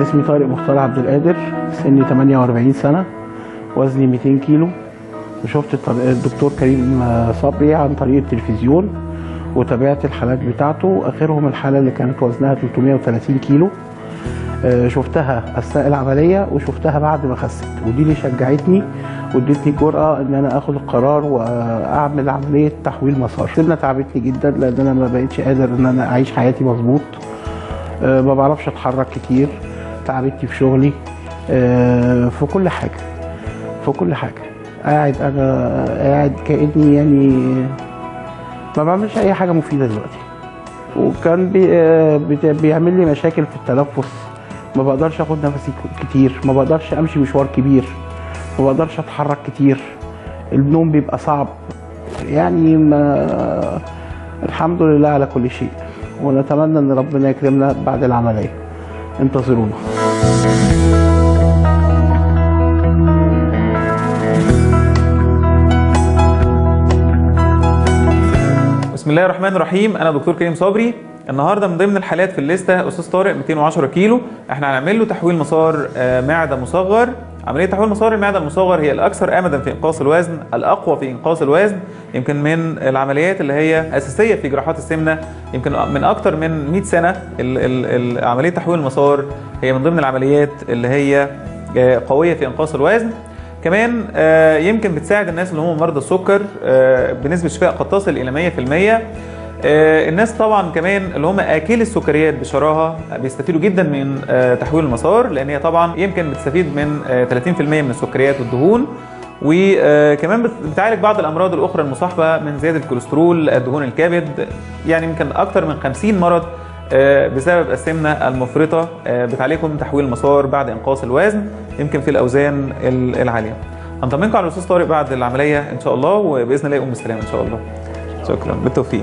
اسمي طارق مختار عبد القادر سني 48 سنة وزني 200 كيلو وشفت الطر- الدكتور كريم صبري عن طريق التلفزيون وتابعت الحالات بتاعته اخرهم الحالة اللي كانت وزنها 330 كيلو آه، شفتها اثناء العمليه وشفتها بعد ما خست ودي اللي شجعتني وادتني جرأه ان انا اخد القرار واعمل عمليه تحويل مسار سنه تعبتني جدا لان انا ما بقتش قادر ان انا اعيش حياتي مظبوط آه، ما بعرفش اتحرك كتير تعبتني في شغلي آه، في كل حاجه في كل حاجه قاعد انا قاعد كاني يعني ما بعملش اي حاجه مفيده دلوقتي وكان بي آه، بت- بيعمل لي مشاكل في التنفس ما بقدرش اخد نفسي ك- كتير ما بقدرش امشي مشوار كبير ما بقدرش اتحرك كتير النوم بيبقى صعب يعني ما الحمد لله على كل شيء ونتمنى ان ربنا يكرمنا بعد العمليه انتظرونا بسم الله الرحمن الرحيم انا دكتور كريم صبري النهارده من ضمن الحالات في الليسته استاذ طارق 210 كيلو احنا هنعمل له تحويل مسار آه، معده مصغر عمليه تحويل مسار المعده المصغر هي الاكثر امدا في انقاص الوزن الاقوى في انقاص الوزن يمكن من العمليات اللي هي اساسيه في جراحات السمنه يمكن من اكثر من 100 سنه ال- ال- ال- عمليه تحويل المسار هي من ضمن العمليات اللي هي آه، قويه في انقاص الوزن كمان آه، يمكن بتساعد الناس اللي هم مرضى السكر آه، بنسبه شفاء قد تصل الى 100% آه، الناس طبعا كمان اللي هم اكل السكريات بشراهه بيستفيدوا جدا من آه، تحويل المسار لان هي طبعا يمكن بتستفيد من آه، 30% من السكريات والدهون وكمان بت- بتعالج بعض الامراض الاخرى المصاحبه من زياده الكوليسترول دهون الكبد يعني يمكن اكثر من 50 مرض آه، بسبب السمنه المفرطه آه، بتعالجهم تحويل المسار بعد انقاص الوزن يمكن في الاوزان ال- العاليه. هنطمنكم على الاستاذ طارق بعد العمليه ان شاء الله وباذن الله يقوم بالسلامه ان شاء الله. شكرا بالتوفيق.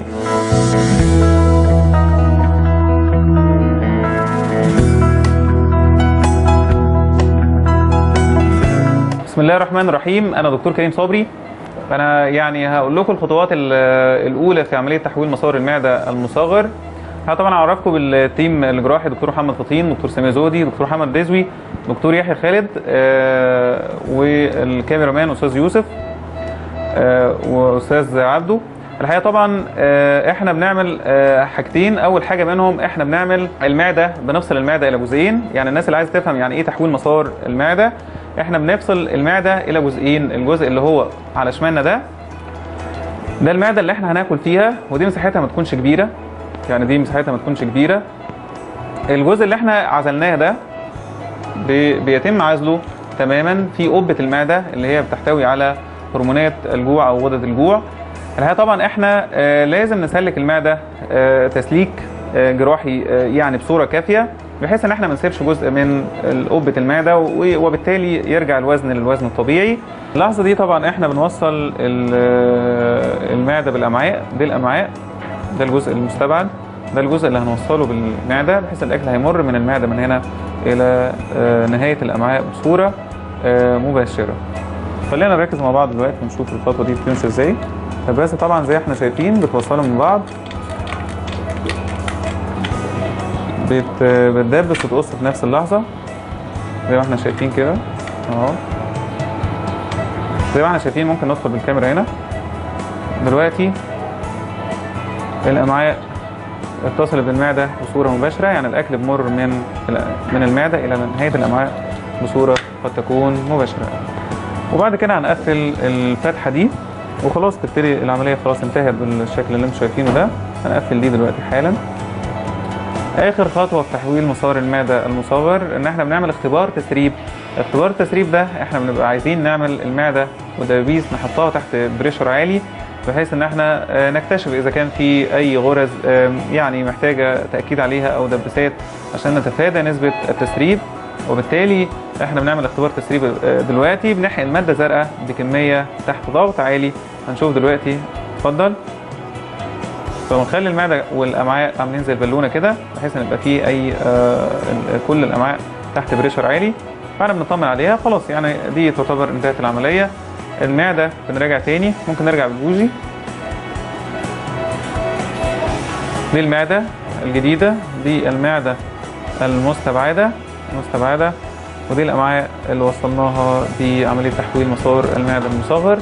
بسم الله الرحمن الرحيم انا دكتور كريم صبري انا يعني هقول لكم الخطوات ال- الاولى في عمليه تحويل مسار المعده المصغر ها طبعا اعرفكم بالتيم الجراحي دكتور محمد فطين دكتور سامي زودي دكتور محمد رزوي دكتور يحيى خالد آه، والكاميرامان استاذ يوسف آه، واستاذ عبده الحقيقه طبعا آه، احنا بنعمل آه، حاجتين اول حاجه منهم احنا بنعمل المعده بنفصل المعده الى جزئين يعني الناس اللي عايزه تفهم يعني ايه تحويل مسار المعده احنا بنفصل المعده الى جزئين الجزء اللي هو على شمالنا ده ده المعده اللي احنا هناكل فيها ودي مساحتها ما تكونش كبيره يعني دي مساحتها ما تكونش كبيره الجزء اللي احنا عزلناه ده بي- بيتم عزله تماما في قبه المعده اللي هي بتحتوي على هرمونات الجوع او غدد الجوع الحقيقه طبعا احنا آه، لازم نسلك المعده آه، تسليك آه، جراحي آه، يعني بصوره كافيه بحيث ان احنا ما نسيبش جزء من قبه المعده و- وبالتالي يرجع الوزن للوزن الطبيعي اللحظه دي طبعا احنا بنوصل ال- آه، المعده بالامعاء دي الامعاء ده الجزء المستبعد ده الجزء اللي هنوصله بالمعده بحيث الاكل هيمر من المعده من هنا الى آه، نهايه الامعاء بصوره آه، مباشره خلينا نركز مع بعض دلوقتي ونشوف الخطوه دي بتمشي ازاي الباسه طبعا زي احنا شايفين بتوصلهم من بعض بت... بتدبس وتقص في نفس اللحظه زي ما احنا شايفين كده اهو زي ما احنا شايفين ممكن ندخل بالكاميرا هنا دلوقتي الامعاء اتصلت بالمعده بصوره مباشره يعني الاكل بمر من من المعده الى نهايه الامعاء بصوره قد تكون مباشره وبعد كده هنقفل الفتحه دي وخلاص تبتدي العمليه خلاص انتهت بالشكل اللي انتم شايفينه ده هنقفل دي دلوقتي حالا اخر خطوه في تحويل مسار المعده المصغر ان احنا بنعمل اختبار تسريب اختبار التسريب ده احنا بنبقى عايزين نعمل المعده والدبابيس نحطها تحت بريشر عالي بحيث ان احنا آه، نكتشف اذا كان في اي غرز آم، يعني محتاجه تاكيد عليها او دبسات عشان نتفادى نسبه التسريب وبالتالي احنا بنعمل اختبار تسريب آه، دلوقتي بنحقن ماده زرقاء بكميه تحت ضغط عالي هنشوف دلوقتي اتفضل فبنخلي المعده والامعاء عاملين زي البالونه كده بحيث ان يبقى فيه اي آه ال- كل الامعاء تحت بريشر عالي فاحنا بنطمن عليها خلاص يعني دي تعتبر انتهت العمليه المعده بنراجع تاني ممكن نرجع بالبوجي دي المعده الجديده دي المعده المستبعده مستبعده ودي الامعاء اللي وصلناها بعمليه تحويل مسار المعده المصغر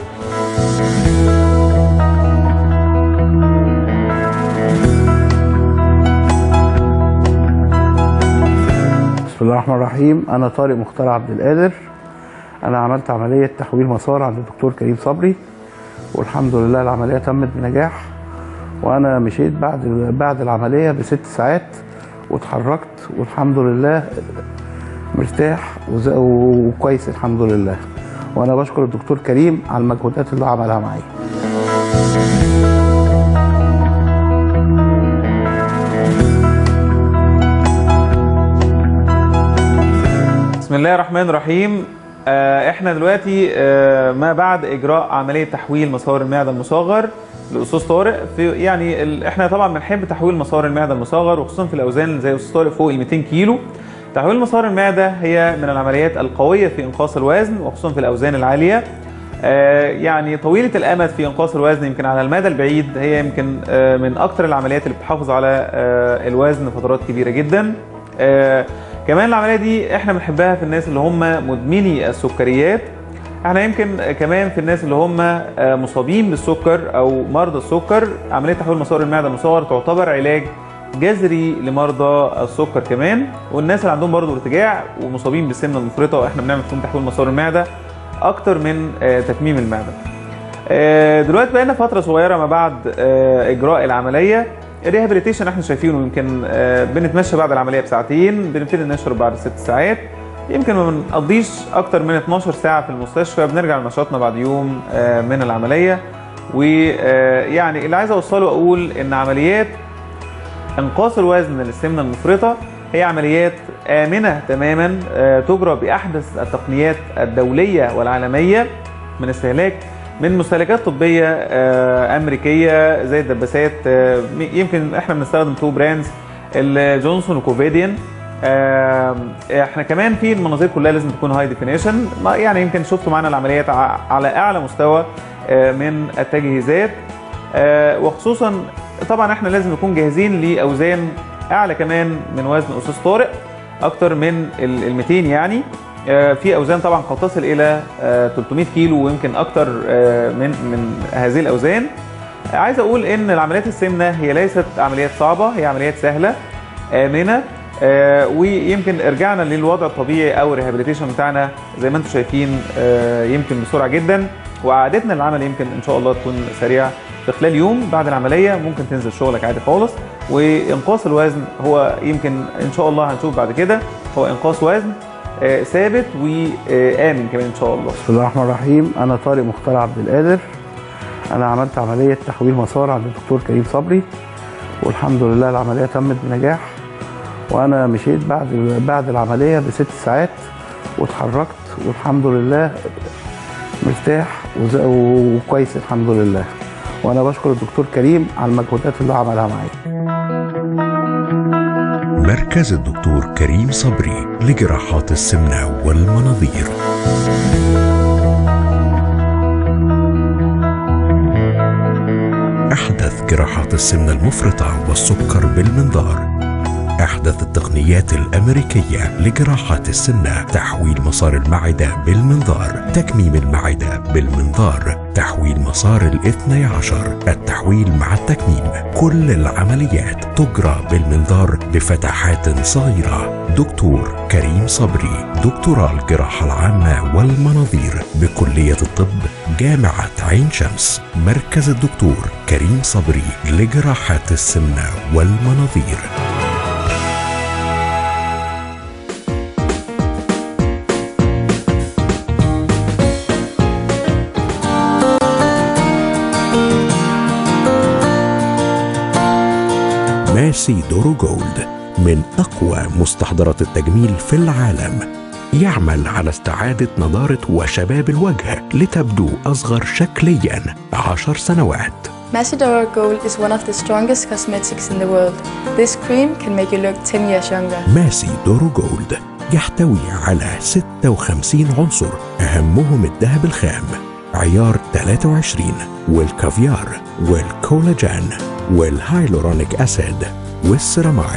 بسم الله الرحمن الرحيم انا طارق مختار عبد القادر انا عملت عمليه تحويل مسار عند الدكتور كريم صبري والحمد لله العمليه تمت بنجاح وانا مشيت بعد بعد العمليه بست ساعات واتحركت والحمد لله مرتاح وز- وكويس الحمد لله وانا بشكر الدكتور كريم على المجهودات اللي عملها معايا بسم الله الرحمن الرحيم آه، احنا دلوقتي آه، ما بعد اجراء عمليه تحويل مسار المعده المصغر لاستاذ طارق في يعني ال... احنا طبعا بنحب تحويل مسار المعده المصغر وخصوصا في الاوزان زي استاذ طارق فوق ال 200 كيلو تحويل مسار المعده هي من العمليات القويه في انقاص الوزن وخصوصا في الاوزان العاليه آه، يعني طويله الامد في انقاص الوزن يمكن على المدى البعيد هي يمكن آه، من اكثر العمليات اللي بتحافظ على آه، الوزن فترات كبيره جدا آه، كمان العمليه دي احنا بنحبها في الناس اللي هم مدمني السكريات احنا يمكن كمان في الناس اللي هم آه، مصابين بالسكر او مرضى السكر عمليه تحويل مسار المعده المصغر تعتبر علاج جذري لمرضى السكر كمان والناس اللي عندهم برضه ارتجاع ومصابين بالسمنه المفرطه واحنا بنعمل فيهم تحويل مسار المعده اكتر من آه، تكميم المعده آه، دلوقتي بقينا فتره صغيره ما بعد آه، اجراء العمليه الريهابيليتيشن احنا شايفينه يمكن آه، بنتمشى بعد العمليه بساعتين بنبتدي نشرب بعد ست ساعات يمكن ما بنقضيش اكتر من 12 ساعه في المستشفى بنرجع لنشاطنا بعد يوم آه، من العمليه ويعني اللي عايز اوصله اقول ان عمليات انقاص الوزن للسمنه المفرطه هي عمليات امنه تماما آه، تجرى باحدث التقنيات الدوليه والعالميه من استهلاك من مستهلكات طبيه آه، امريكيه زي الدباسات آه، يمكن احنا بنستخدم تو براندز الجونسون وكوفيديان آه، احنا كمان في المناظير كلها لازم تكون هاي ديفينيشن يعني يمكن شفتوا معانا العمليات ع- على اعلى مستوى آه، من التجهيزات آه، وخصوصا طبعا احنا لازم نكون جاهزين لاوزان اعلى كمان من وزن استاذ طارق اكتر من ال 200 يعني آه، في اوزان طبعا قد تصل الى آه، 300 كيلو ويمكن اكتر آه، من من هذه الاوزان آه، عايز اقول ان العمليات السمنه هي ليست عمليات صعبه هي عمليات سهله امنه آه، ويمكن رجعنا للوضع الطبيعي او الريهابيليتيشن بتاعنا زي ما انتم شايفين آه، يمكن بسرعه جدا وعادتنا للعمل يمكن ان شاء الله تكون سريعه في خلال يوم بعد العمليه ممكن تنزل شغلك عادي خالص وانقاص الوزن هو يمكن ان شاء الله هنشوف بعد كده هو انقاص وزن آه، ثابت وامن كمان ان شاء الله بسم الله الرحمن الرحيم انا طارق مختار عبد القادر انا عملت عمليه تحويل مسار عند الدكتور كريم صبري والحمد لله العمليه تمت بنجاح وانا مشيت بعد بعد العمليه بست ساعات واتحركت والحمد لله مرتاح وز- وكويس الحمد لله وانا بشكر الدكتور كريم على المجهودات اللي عملها معايا مركز الدكتور كريم صبري لجراحات السمنة والمناظير أحدث جراحات السمنة المفرطة والسكر بالمنظار أحدث التقنيات الأمريكية لجراحات السمنة تحويل مسار المعدة بالمنظار تكميم المعدة بالمنظار تحويل مسار الاثني عشر التحويل مع التكميم كل العمليات تجرى بالمنظار بفتحات صغيرة دكتور كريم صبري دكتوراه الجراحة العامة والمناظير بكلية الطب جامعة عين شمس مركز الدكتور كريم صبري لجراحات السمنة والمناظير ماسي دورو جولد من أقوى مستحضرات التجميل في العالم يعمل على استعادة نضارة وشباب الوجه لتبدو أصغر شكليا عشر سنوات Macedora Gold is one of the strongest cosmetics in the world. This cream can make you look 10 years younger. ماسي دورو جولد يحتوي على 56 عنصر أهمهم الذهب الخام عيار 23 والكافيار والكولاجين والهايلورونيك أسيد والسيراميد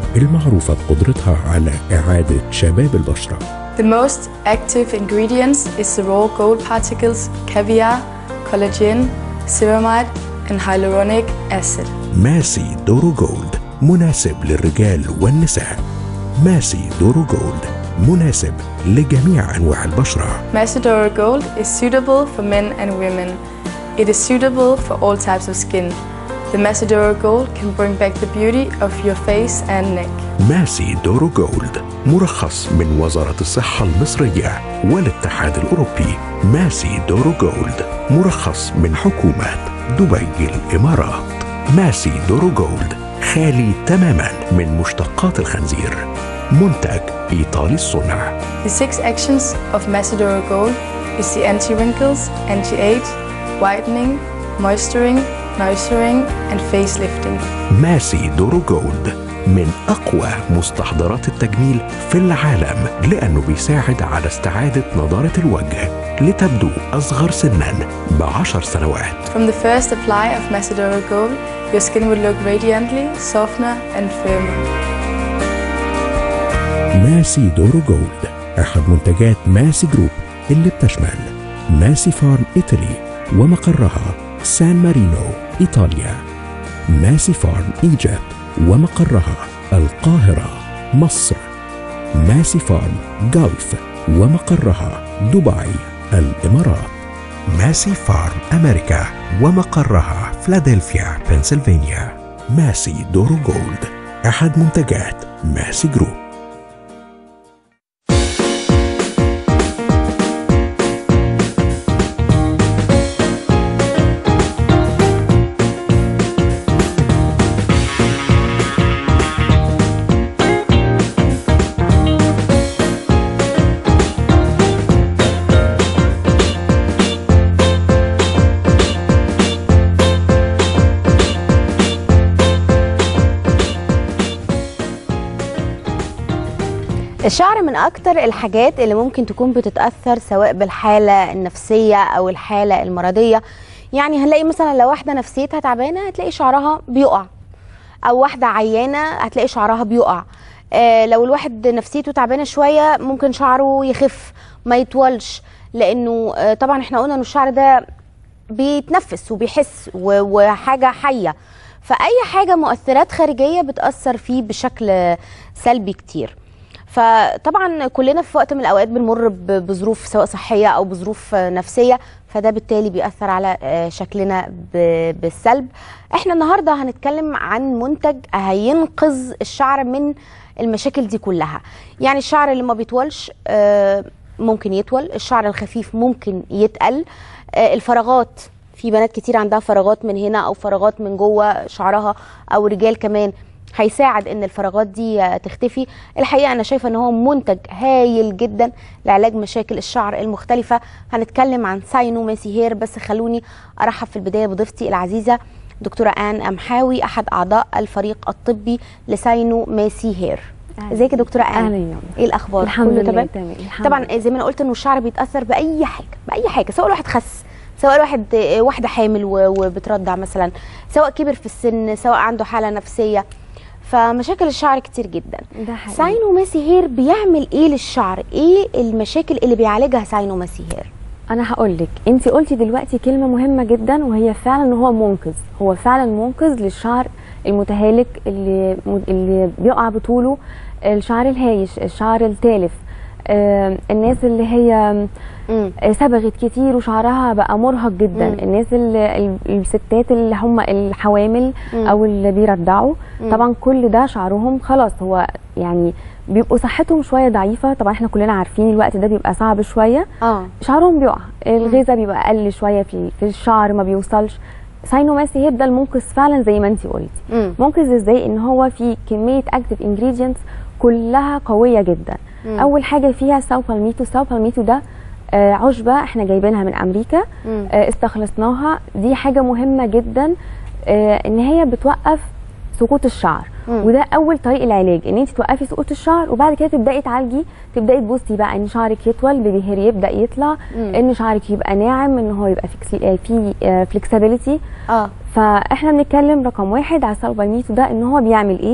المعروفة بقدرتها على إعادة شباب البشرة The most active ingredients is the raw gold particles, caviar, collagen, ceramide, and hyaluronic acid. ماسي دورو جولد مناسب للرجال والنساء ماسي دورو جولد مناسب لجميع أنواع البشرة Macedora Gold is suitable for men and women. It is suitable for all types of skin. The Macedora Gold can bring back the beauty of your face and neck. ماسي دورو جولد مرخص من وزارة الصحة المصرية والاتحاد الأوروبي ماسي دورو جولد مرخص من حكومة دبي الإمارات ماسي دورو جولد خالي تماما من مشتقات الخنزير منتج إيطالي الصنع The six actions of Macedora Gold is the anti-wrinkles, anti-age, whitening, moisturing, nourishing, and facelifting. ماسي دورو جولد من أقوى مستحضرات التجميل في العالم لأنه بيساعد على استعادة نضارة الوجه لتبدو أصغر سنا بعشر سنوات From the first apply of Macedora Gold, your skin will look radiantly, softer, and firmer. ماسي دورو جولد أحد منتجات ماسي جروب اللي بتشمل ماسي فارم إيطالي ومقرها سان مارينو إيطاليا ماسي فارم إيجيبت ومقرها القاهرة مصر ماسي فارم جولف ومقرها دبي الإمارات ماسي فارم أمريكا ومقرها فلادلفيا بنسلفانيا ماسي دورو جولد أحد منتجات ماسي جروب الشعر من اكتر الحاجات اللي ممكن تكون بتتاثر سواء بالحاله النفسيه او الحاله المرضيه يعني هنلاقي مثلا لو واحده نفسيتها تعبانه هتلاقي شعرها بيقع او واحده عيانه هتلاقي شعرها بيقع آه لو الواحد نفسيته تعبانه شويه ممكن شعره يخف ما يطولش لانه آه طبعا احنا قلنا ان الشعر ده بيتنفس وبيحس و- وحاجه حيه فاي حاجه مؤثرات خارجيه بتاثر فيه بشكل سلبي كتير فطبعا كلنا في وقت من الاوقات بنمر ب- بظروف سواء صحيه او بظروف آه، نفسيه فده بالتالي بيأثر على آه، شكلنا ب- بالسلب احنا النهارده هنتكلم عن منتج هينقذ الشعر من المشاكل دي كلها يعني الشعر اللي ما بيطولش آه، ممكن يطول الشعر الخفيف ممكن يتقل آه، الفراغات في بنات كتير عندها فراغات من هنا او فراغات من جوه شعرها او رجال كمان هيساعد ان الفراغات دي آه، تختفي الحقيقه انا شايفه ان هو منتج هايل جدا لعلاج مشاكل الشعر المختلفه هنتكلم عن ساينو ماسي هير بس خلوني ارحب في البدايه بضيفتي العزيزه دكتوره ان امحاوي احد اعضاء الفريق الطبي لساينو ماسي هير أهلا. ازيك يا دكتوره ان أهلا يا ايه الاخبار الحمد كله لله تمام تمام الحمد طبعا لله. زي ما انا قلت انه الشعر بيتاثر باي حاجه باي حاجه سواء الواحد خس سواء الواحد آه، واحده حامل و- وبترضع مثلا سواء كبر في السن سواء عنده حاله نفسيه فمشاكل الشعر كتير جدا ده حقيقي. ساينو ماسي هير بيعمل ايه للشعر ايه المشاكل اللي بيعالجها ساينو ماسي هير انا هقول لك انت قلتي دلوقتي كلمه مهمه جدا وهي فعلا ان هو منقذ هو فعلا منقذ للشعر المتهالك اللي اللي بيقع بطوله الشعر الهايش الشعر التالف آه، الناس اللي هي مم. آه، صبغت كتير وشعرها بقى مرهق جدا مم. الناس اللي ال- الستات اللي هم الحوامل مم. او اللي بيرضعوا مم. طبعا كل ده شعرهم خلاص هو يعني بيبقوا صحتهم شويه ضعيفه طبعا احنا كلنا عارفين الوقت ده بيبقى صعب شويه اه شعرهم بيقع الغذاء بيبقى اقل شويه في في الشعر ما بيوصلش ساينوماسي هير ده المنقذ فعلا زي ما انت قلتي مم. منقذ ازاي ان هو في كميه اكتف انجريدينتس كلها قويه جدا مم. اول حاجه فيها ساو بالميتو ساو بالميتو ده آه، عشبه احنا جايبينها من امريكا مم. آه، استخلصناها دي حاجه مهمه جدا آه، ان هي بتوقف سقوط الشعر مم. وده اول طريق العلاج ان انت توقفي سقوط الشعر وبعد كده تبداي تعالجي تبداي تبصي بقى ان شعرك يطول بيبي هير يبدا يطلع مم. ان شعرك يبقى ناعم ان هو يبقى فيكسي- آه، في فلكسبيليتي اه فاحنا بنتكلم رقم واحد على السالبالميتو ده ان هو بيعمل ايه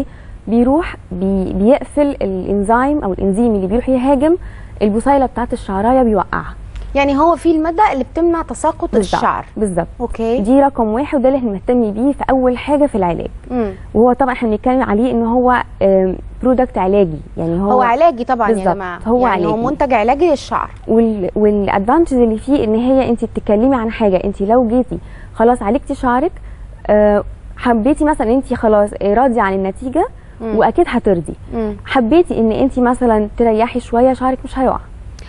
بيروح بي بيقفل الانزيم او الانزيم اللي بيروح يهاجم البصيله بتاعت الشعرايه بيوقعها يعني هو في الماده اللي بتمنع تساقط بالظبط. الشعر بالظبط اوكي دي رقم واحد وده اللي احنا بنهتم بيه في اول حاجه في العلاج مم. وهو طبعا احنا بنتكلم عليه ان هو برودكت علاجي يعني هو هو علاجي طبعا يا بالظبط. جماعه هو يعني هو علاجي. منتج علاجي للشعر وال والادفانتج اللي فيه ان هي انت بتتكلمي عن حاجه انت لو جيتي خلاص عالجتي شعرك آه، حبيتي مثلا انت خلاص آه، راضيه عن النتيجه مم. واكيد هترضي مم. حبيتي ان انت مثلا تريحي شويه شعرك مش هيقع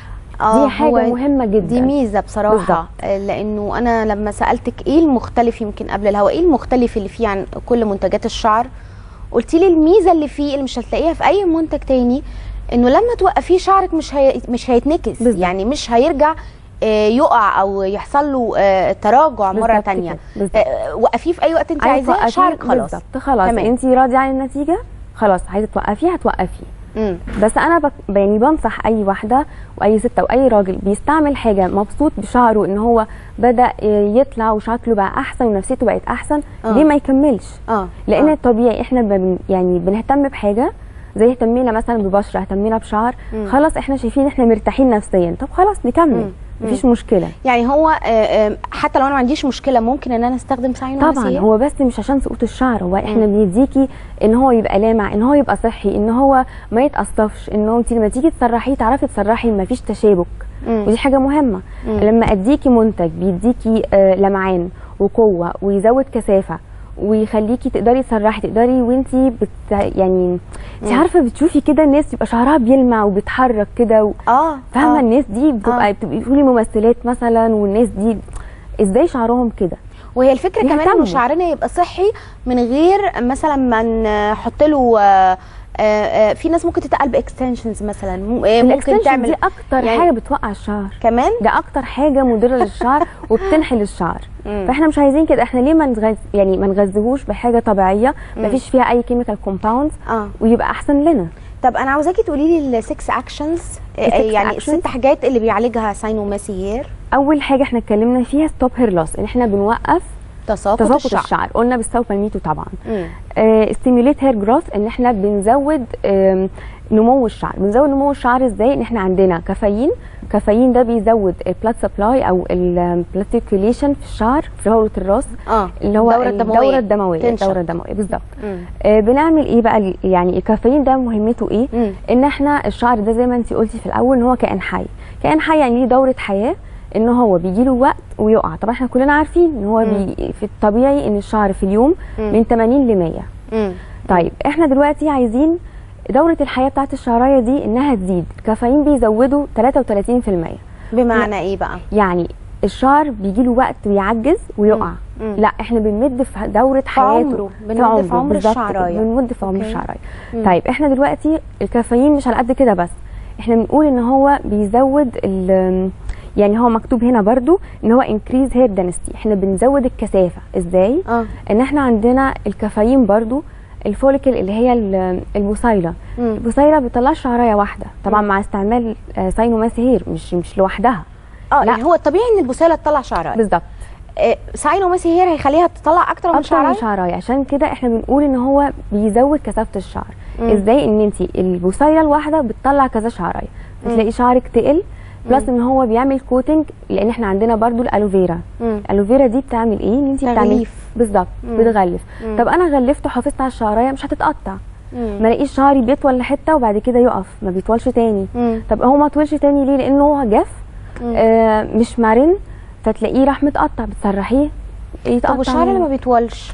آه، دي حاجه هو مهمه جدا دي ميزه بصراحه بالظبط. آه، لانه انا لما سالتك ايه المختلف يمكن قبل الهواء ايه المختلف اللي فيه عن كل منتجات الشعر قلتي لي الميزه اللي فيه اللي مش هتلاقيها في اي منتج تاني انه لما توقفيه شعرك مش هي... مش هيتنكس بالظبط. يعني مش هيرجع آه، يقع او يحصل له آه، تراجع مره بالظبط تانية كده، بالظبط. آه، وقفيه في اي وقت انت عايزة عايزاه توقفيه، شعرك خلاص بالظبط خلاص تمام. انت راضيه عن النتيجه خلاص عايزه توقفيه هتوقفيه مم. بس انا بك يعني بنصح اي واحده واي ست او اي راجل بيستعمل حاجه مبسوط بشعره ان هو بدا يطلع وشكله بقى احسن ونفسيته بقت احسن آه. ليه ما يكملش اه لان آه. الطبيعي احنا بن يعني بنهتم بحاجه زي اهتمينا مثلا ببشره اهتمينا بشعر مم. خلاص احنا شايفين ان احنا مرتاحين نفسيا طب خلاص نكمل مم. مفيش مشكله يعني هو آه، آه، حتى لو انا ما عنديش مشكله ممكن ان انا استخدم ساينو طبعا مسيح؟ هو بس مش عشان سقوط الشعر هو احنا مم. بنديكي ان هو يبقى لامع ان هو يبقى صحي ان هو ما يتقصفش ان هو انت لما تيجي تسرحيه تعرفي تسرحي ما فيش تشابك مم. ودي حاجه مهمه مم. لما اديكي منتج بيديكي آه، لمعان وقوه ويزود كثافه ويخليكي تقدري تسرحي تقدري وانتي بت يعني انت مم. عارفه بتشوفي كده الناس يبقى شعرها بيلمع وبيتحرك كده و... اه فاهمه آه. الناس دي آه. بتبقى بتبقي تقولي ممثلات مثلا والناس دي ازاي شعرهم كده وهي الفكره كمان يهتموا. انه شعرنا يبقى صحي من غير مثلا ما نحط له آه، آه، آه، في ناس ممكن تتقل باكستنشنز مثلا مم- آه، ممكن الاكستنشن تعمل دي اكتر يعني- حاجه بتوقع الشعر كمان ده اكتر حاجه مضره للشعر وبتنحل الشعر مم. فاحنا مش عايزين كده احنا ليه ما نغز يعني ما نغذيهوش بحاجه طبيعيه ما فيش فيها اي كيميكال كومباوندز اه ويبقى احسن لنا طب انا عاوزاكي تقولي لي السكس اكشنز يعني actions؟ الست حاجات اللي بيعالجها ساينو ماسي هير اول حاجه احنا اتكلمنا فيها ستوب هير لوس ان احنا بنوقف تساقط, تساقط الشعر, الشعر قلنا بالساو بالميتو طبعا مم. ستيموليت هير جروث ان احنا بنزود آم، نمو الشعر بنزود نمو الشعر ازاي ان احنا عندنا كافيين كافيين ده بيزود البلاد سبلاي او البلاد سيركيوليشن في الشعر في دوره الراس اه اللي هو الدورة الدموية. الدوره الدمويه تنشط. الدوره الدمويه بالظبط مم. آه بنعمل ايه بقى ال- يعني الكافيين ده مهمته ايه مم. ان احنا الشعر ده زي ما انت قلتي في الاول ان هو كائن حي كائن حي يعني ليه دوره حياه ان هو بيجي له وقت ويقع طبعا احنا كلنا عارفين ان هو مم. بي في الطبيعي ان الشعر في اليوم مم. من 80 ل 100 مم. طيب احنا دلوقتي عايزين دوره الحياه بتاعت الشعرايه دي انها تزيد الكافيين بيزودوا 33% بمعنى ايه بقى يعني الشعر بيجي له وقت ويعجز ويقع مم. لا احنا بنمد في دوره حياته عمره. بنمد في عمر بالظبط الشعراية. كده، بنمد في عمر أوكي. الشعرايه مم. طيب احنا دلوقتي الكافيين مش على قد كده بس احنا بنقول ان هو بيزود ال يعني هو مكتوب هنا برضو ان هو increase hair density احنا بنزود الكثافه ازاي اه ان احنا عندنا الكافيين برضو الفوليكل اللي هي ال- البصيله مم. البصيله بتطلع شعرايه واحده طبعا مع استعمال آه، ساينوماس هير مش مش لوحدها اه لا. يعني هو الطبيعي ان البصيله تطلع شعرايه بالظبط آه، ساينو ماسي هير هيخليها تطلع اكتر من اكتر من شعرايه شعرايه عشان كده احنا بنقول ان هو بيزود كثافه الشعر مم. ازاي ان انت البصيله الواحده بتطلع كذا شعرايه بتلاقي شعرك تقل بلس ان هو بيعمل كوتنج لان احنا عندنا برضو الالوفيرا مم. الالوفيرا دي بتعمل ايه ان انت بتعمل تغليف. بالظبط مم. بتغلف مم. طب انا غلفت وحافظت على الشعرايه مش هتتقطع مم. ما الاقيش شعري بيطول لحته وبعد كده يقف ما بيطولش تاني مم. طب هو ما طولش تاني ليه لانه هو جاف مم. آه مش مرن فتلاقيه راح متقطع بتسرحيه يتقطع طب والشعر اللي منه. ما بيطولش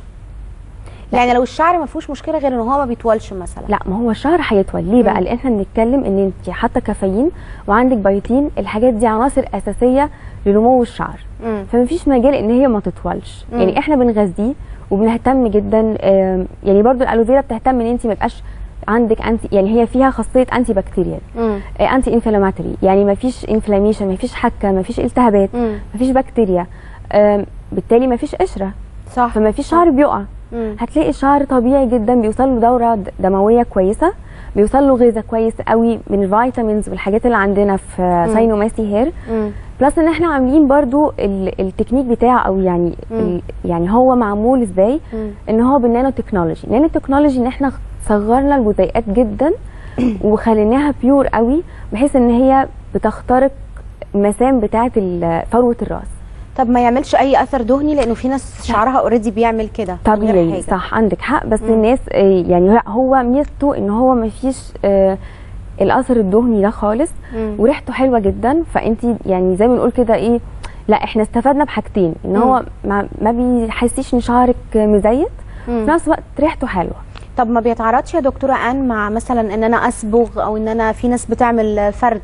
يعني لو الشعر ما فيهوش مشكله غير ان هو ما بيطولش مثلا لا ما هو الشعر هيطول ليه بقى مم. لان احنا بنتكلم ان انت حاطه كافيين وعندك بيوتين الحاجات دي عناصر اساسيه لنمو الشعر مم. فمفيش مجال ان هي ما تطولش مم. يعني احنا بنغذيه وبنهتم جدا آم، يعني برضو الالوفيرا بتهتم ان انت ما يبقاش عندك انتي يعني هي فيها خاصيه انتي بكتيريال مم. انتي انفلاماتوري يعني ما فيش انفلاميشن ما فيش حكه ما فيش التهابات مم. ما فيش بكتيريا آم، بالتالي ما فيش قشره صح فما فيش شعر بيقع مم. هتلاقي الشعر طبيعي جدا بيوصل له دوره د- دمويه كويسه بيوصل له غذاء كويس قوي من الفيتامينز والحاجات اللي عندنا في مم. ساينوماسي هير مم. بلس ان احنا عاملين برضو ال- التكنيك بتاعه او يعني مم. ال يعني هو معمول ازاي مم. ان هو بالنانو تكنولوجي نانو تكنولوجي ان احنا صغرنا الجزيئات جدا وخليناها بيور قوي بحيث ان هي بتخترق المسام بتاعه ال- فروه الراس طب ما يعملش اي اثر دهني لانه في ناس شعرها اوريدي بيعمل كده من غير طبيعي حاجة. صح عندك حق بس مم. الناس آه، يعني لا هو ميزته ان هو ما فيش آه، الاثر الدهني ده خالص مم. وريحته حلوه جدا فانت يعني زي ما بنقول كده ايه لا احنا استفدنا بحاجتين ان هو ما, ما بيحسيش ان شعرك مزيت مم. في نفس الوقت ريحته حلوه طب ما بيتعارضش يا دكتوره ان مع مثلا ان انا اصبغ او ان انا في ناس بتعمل فرد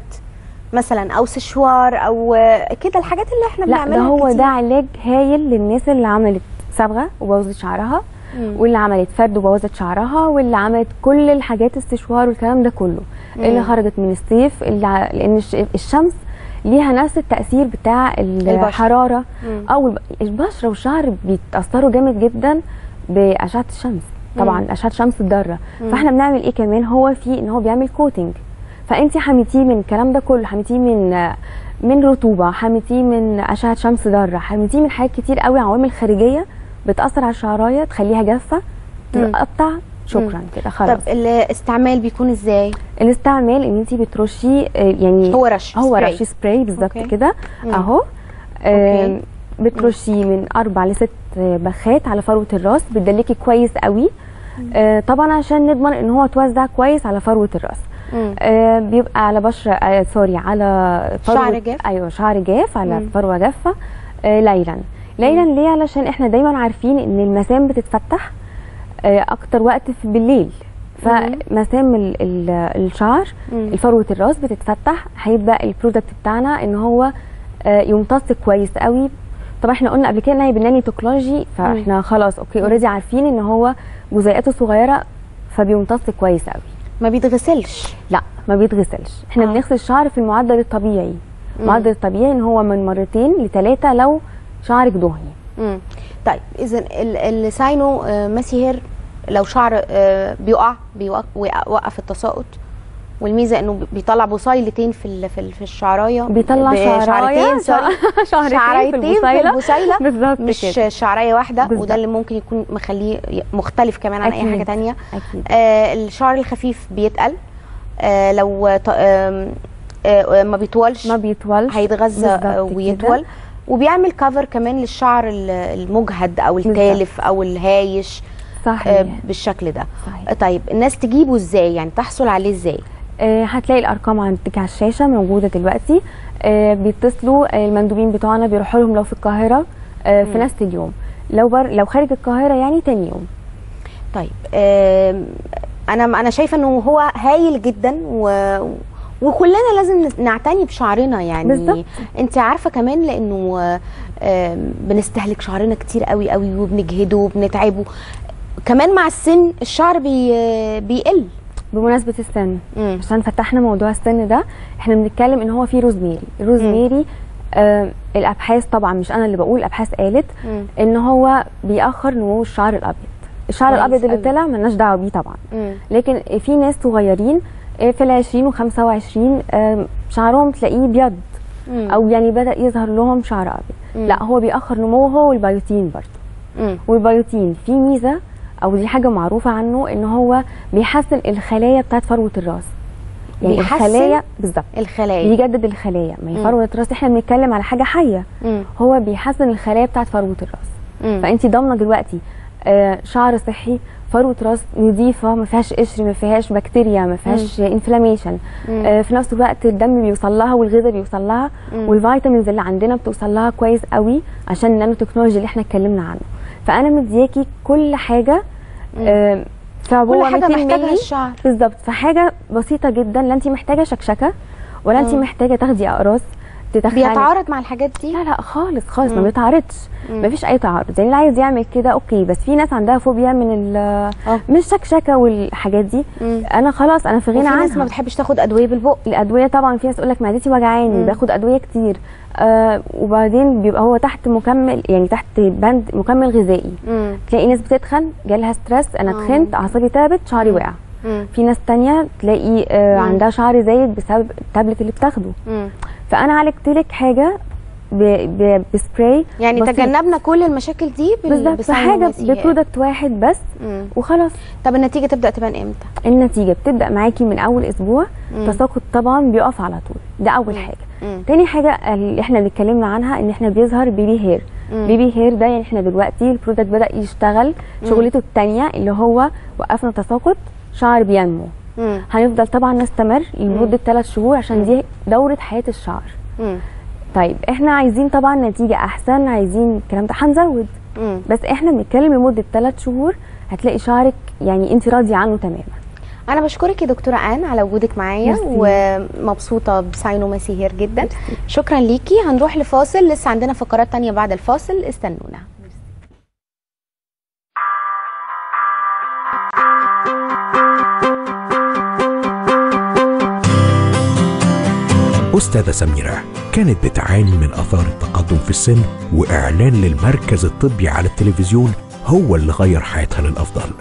مثلا او سشوار او كده الحاجات اللي احنا لا بنعملها ده هو كتير. ده علاج هايل للناس اللي عملت صبغه وبوظت شعرها مم. واللي عملت فرد وبوظت شعرها واللي عملت كل الحاجات استشوار والكلام ده كله مم. اللي خرجت من الصيف اللي ع- لان الش- الشمس ليها نفس التاثير بتاع البشرة. الحراره مم. او الب- البشره والشعر بيتاثروا جامد جدا باشعه الشمس طبعا مم. اشعه الشمس الضاره مم. فاحنا بنعمل ايه كمان هو في ان هو بيعمل كوتنج فانت حميتيه من الكلام ده كله حميتيه من من رطوبه حميتيه من اشعه شمس ضاره حميتيه من حاجات كتير قوي عوامل خارجيه بتاثر على الشعرايه تخليها جافه مم. تقطع شكرا كده خلاص طب الاستعمال بيكون ازاي الاستعمال ان انت بترشي آه، يعني هو رش هو سبراي. رش سبراي بالظبط أوكي. كده مم. اهو أوكي. آم، بترشيه من اربع لست بخات على فروه الراس بتدلكي كويس قوي آه، طبعا عشان نضمن ان هو توزع كويس على فروه الراس مم. آه، بيبقى على بشره آه سوري على فروة شعر جاف؟ ايوه شعر جاف على مم. فروه جافه آه ليلا ليلا ليه علشان احنا دايما عارفين ان المسام بتتفتح آه اكتر وقت في بالليل فمسام ال- ال- الشعر مم. الفروه الراس بتتفتح هيبدا البرودكت بتاعنا ان هو آه يمتص كويس قوي طبعا احنا قلنا قبل كده ان هي بناني تكنولوجي فاحنا خلاص اوكي اوريدي عارفين ان هو جزيئاته صغيره فبيمتص كويس قوي ما بيتغسلش لا ما بيتغسلش احنا آه. بنغسل الشعر في المعدل الطبيعي مم. المعدل الطبيعي ان هو من مرتين لثلاثه لو شعرك دهني مم. طيب اذا الساينو آه، ماسي هير لو شعر آه، بيقع بيوقف التساقط والميزه انه بيطلع بصيلتين في ال- في ال- في الشعرايه بيطلع ب- شعرايه شعرتين سوري شعرتين شعريتين في في البصيله البصيله بالظبط مش كده شعرايه واحده بالظبط. وده اللي ممكن يكون مخليه مختلف كمان عن اي أكيد. حاجه تانية اكيد آه الشعر الخفيف بيتقل آه لو ط- آم، آه ما بيطولش ما بيطولش هيتغذى بالظبط آه، كده. ويطول وبيعمل كفر كمان للشعر ال- المجهد او التالف او الهايش آه، صحيح بالشكل ده صحيح آه، طيب الناس تجيبه ازاي يعني تحصل عليه ازاي آه، هتلاقي الارقام عندك على الشاشه موجوده دلوقتي آه، بيتصلوا آه، المندوبين بتوعنا بيروحوا لهم لو في القاهره آه، في مم. نفس اليوم لو بر لو خارج القاهره يعني تاني يوم طيب آم، انا انا شايفه انه هو هايل جدا و وكلنا لازم نعتني بشعرنا يعني بالظبط. انت عارفه كمان لانه آم، بنستهلك شعرنا كتير قوي قوي وبنجهده وبنتعبه كمان مع السن الشعر بي بيقل بمناسبه السن مم. عشان فتحنا موضوع السن ده احنا بنتكلم ان هو فيه روزميري الروزميري آه الابحاث طبعا مش انا اللي بقول الابحاث قالت مم. ان هو بيأخر نمو الشعر الابيض الشعر كويس الابيض اللي أوي. طلع ملناش دعوه بيه طبعا مم. لكن في ناس صغيرين آه، في العشرين وخمسة وعشرين آه، شعرهم تلاقيه ابيض مم. او يعني بدا يظهر لهم شعر ابيض مم. لا هو بيأخر نموه هو والبيوتين برضه مم. والبيوتين في ميزه او دي حاجه معروفه عنه ان هو بيحسن الخلايا بتاعت فروه الراس يعني بيحسن؟ الخلايا بالظبط الخلايا بيجدد الخلايا ما هي مم. فروه الراس احنا بنتكلم على حاجه حيه مم. هو بيحسن الخلايا بتاعت فروه الراس مم. فانت ضامنه دلوقتي آه شعر صحي فروه راس نظيفه ما فيهاش قشر ما فيهاش بكتيريا ما فيهاش انفلاميشن مم. آه في نفس الوقت الدم بيوصل لها والغذاء بيوصل لها مم. والفيتامينز اللي عندنا بتوصل لها كويس قوي عشان النانو تكنولوجي اللي احنا اتكلمنا عنه فانا مدياكي كل حاجه آه في كل عبوه حاجه 200 محتاجها مللي الشعر بالظبط فحاجه بسيطه جدا لا انت محتاجه شكشكه ولا انت مم. محتاجه تاخدي اقراص تدخلي بيتعارض مع الحاجات دي لا لا خالص خالص مم. ما بيتعارضش مم. مفيش اي تعارض يعني اللي عايز يعمل كده اوكي بس في ناس عندها فوبيا من ال اه. من الشكشكه والحاجات دي مم. انا خلاص انا في غنى وفي ناس ما عنها بتحبش تاخد ادويه بالبق الادويه طبعا في ناس تقول لك معدتي وجعاني مم. باخد ادويه كتير آه وبعدين بيبقى هو تحت مكمل يعني تحت بند مكمل غذائي مم. تلاقي ناس بتتخن جالها ستريس انا اه. اتخنت اعصابي تعبت شعري مم. وقع مم. في ناس تانية تلاقي آه مم. عندها شعر زايد بسبب التابلت اللي بتاخده مم. فانا عالجت لك حاجه ب... ب... بسبراي يعني بسيط. تجنبنا كل المشاكل دي بال- بالظبط بساينو بحاجه ماسي هير. ببرودكت واحد بس مم. وخلاص طب النتيجه تبدا تبان امتى النتيجه بتبدا معاكي من اول اسبوع تساقط طبعا بيقف على طول ده اول حاجه مم. تاني حاجه اللي احنا اتكلمنا عنها ان احنا بيظهر بيبي هير بيبي هير ده يعني احنا دلوقتي البرودكت بدا يشتغل شغلته التانية اللي هو وقفنا تساقط شعر بينمو مم. هنفضل طبعا نستمر لمده ثلاث شهور عشان دي دوره حياه الشعر مم. طيب احنا عايزين طبعا نتيجه احسن عايزين الكلام ده هنزود مم. بس احنا بنتكلم لمده ثلاث شهور هتلاقي شعرك يعني انت راضيه عنه تماما انا بشكرك يا دكتوره ان على وجودك معايا ميرسي. ومبسوطه بساينو ماسي هير جدا شكرا ليكي هنروح لفاصل لسه عندنا فقرات تانية بعد الفاصل استنونا أستاذة سميرة كانت بتعاني من آثار التقدم في السن وإعلان للمركز الطبي على التلفزيون هو اللي غير حياتها للأفضل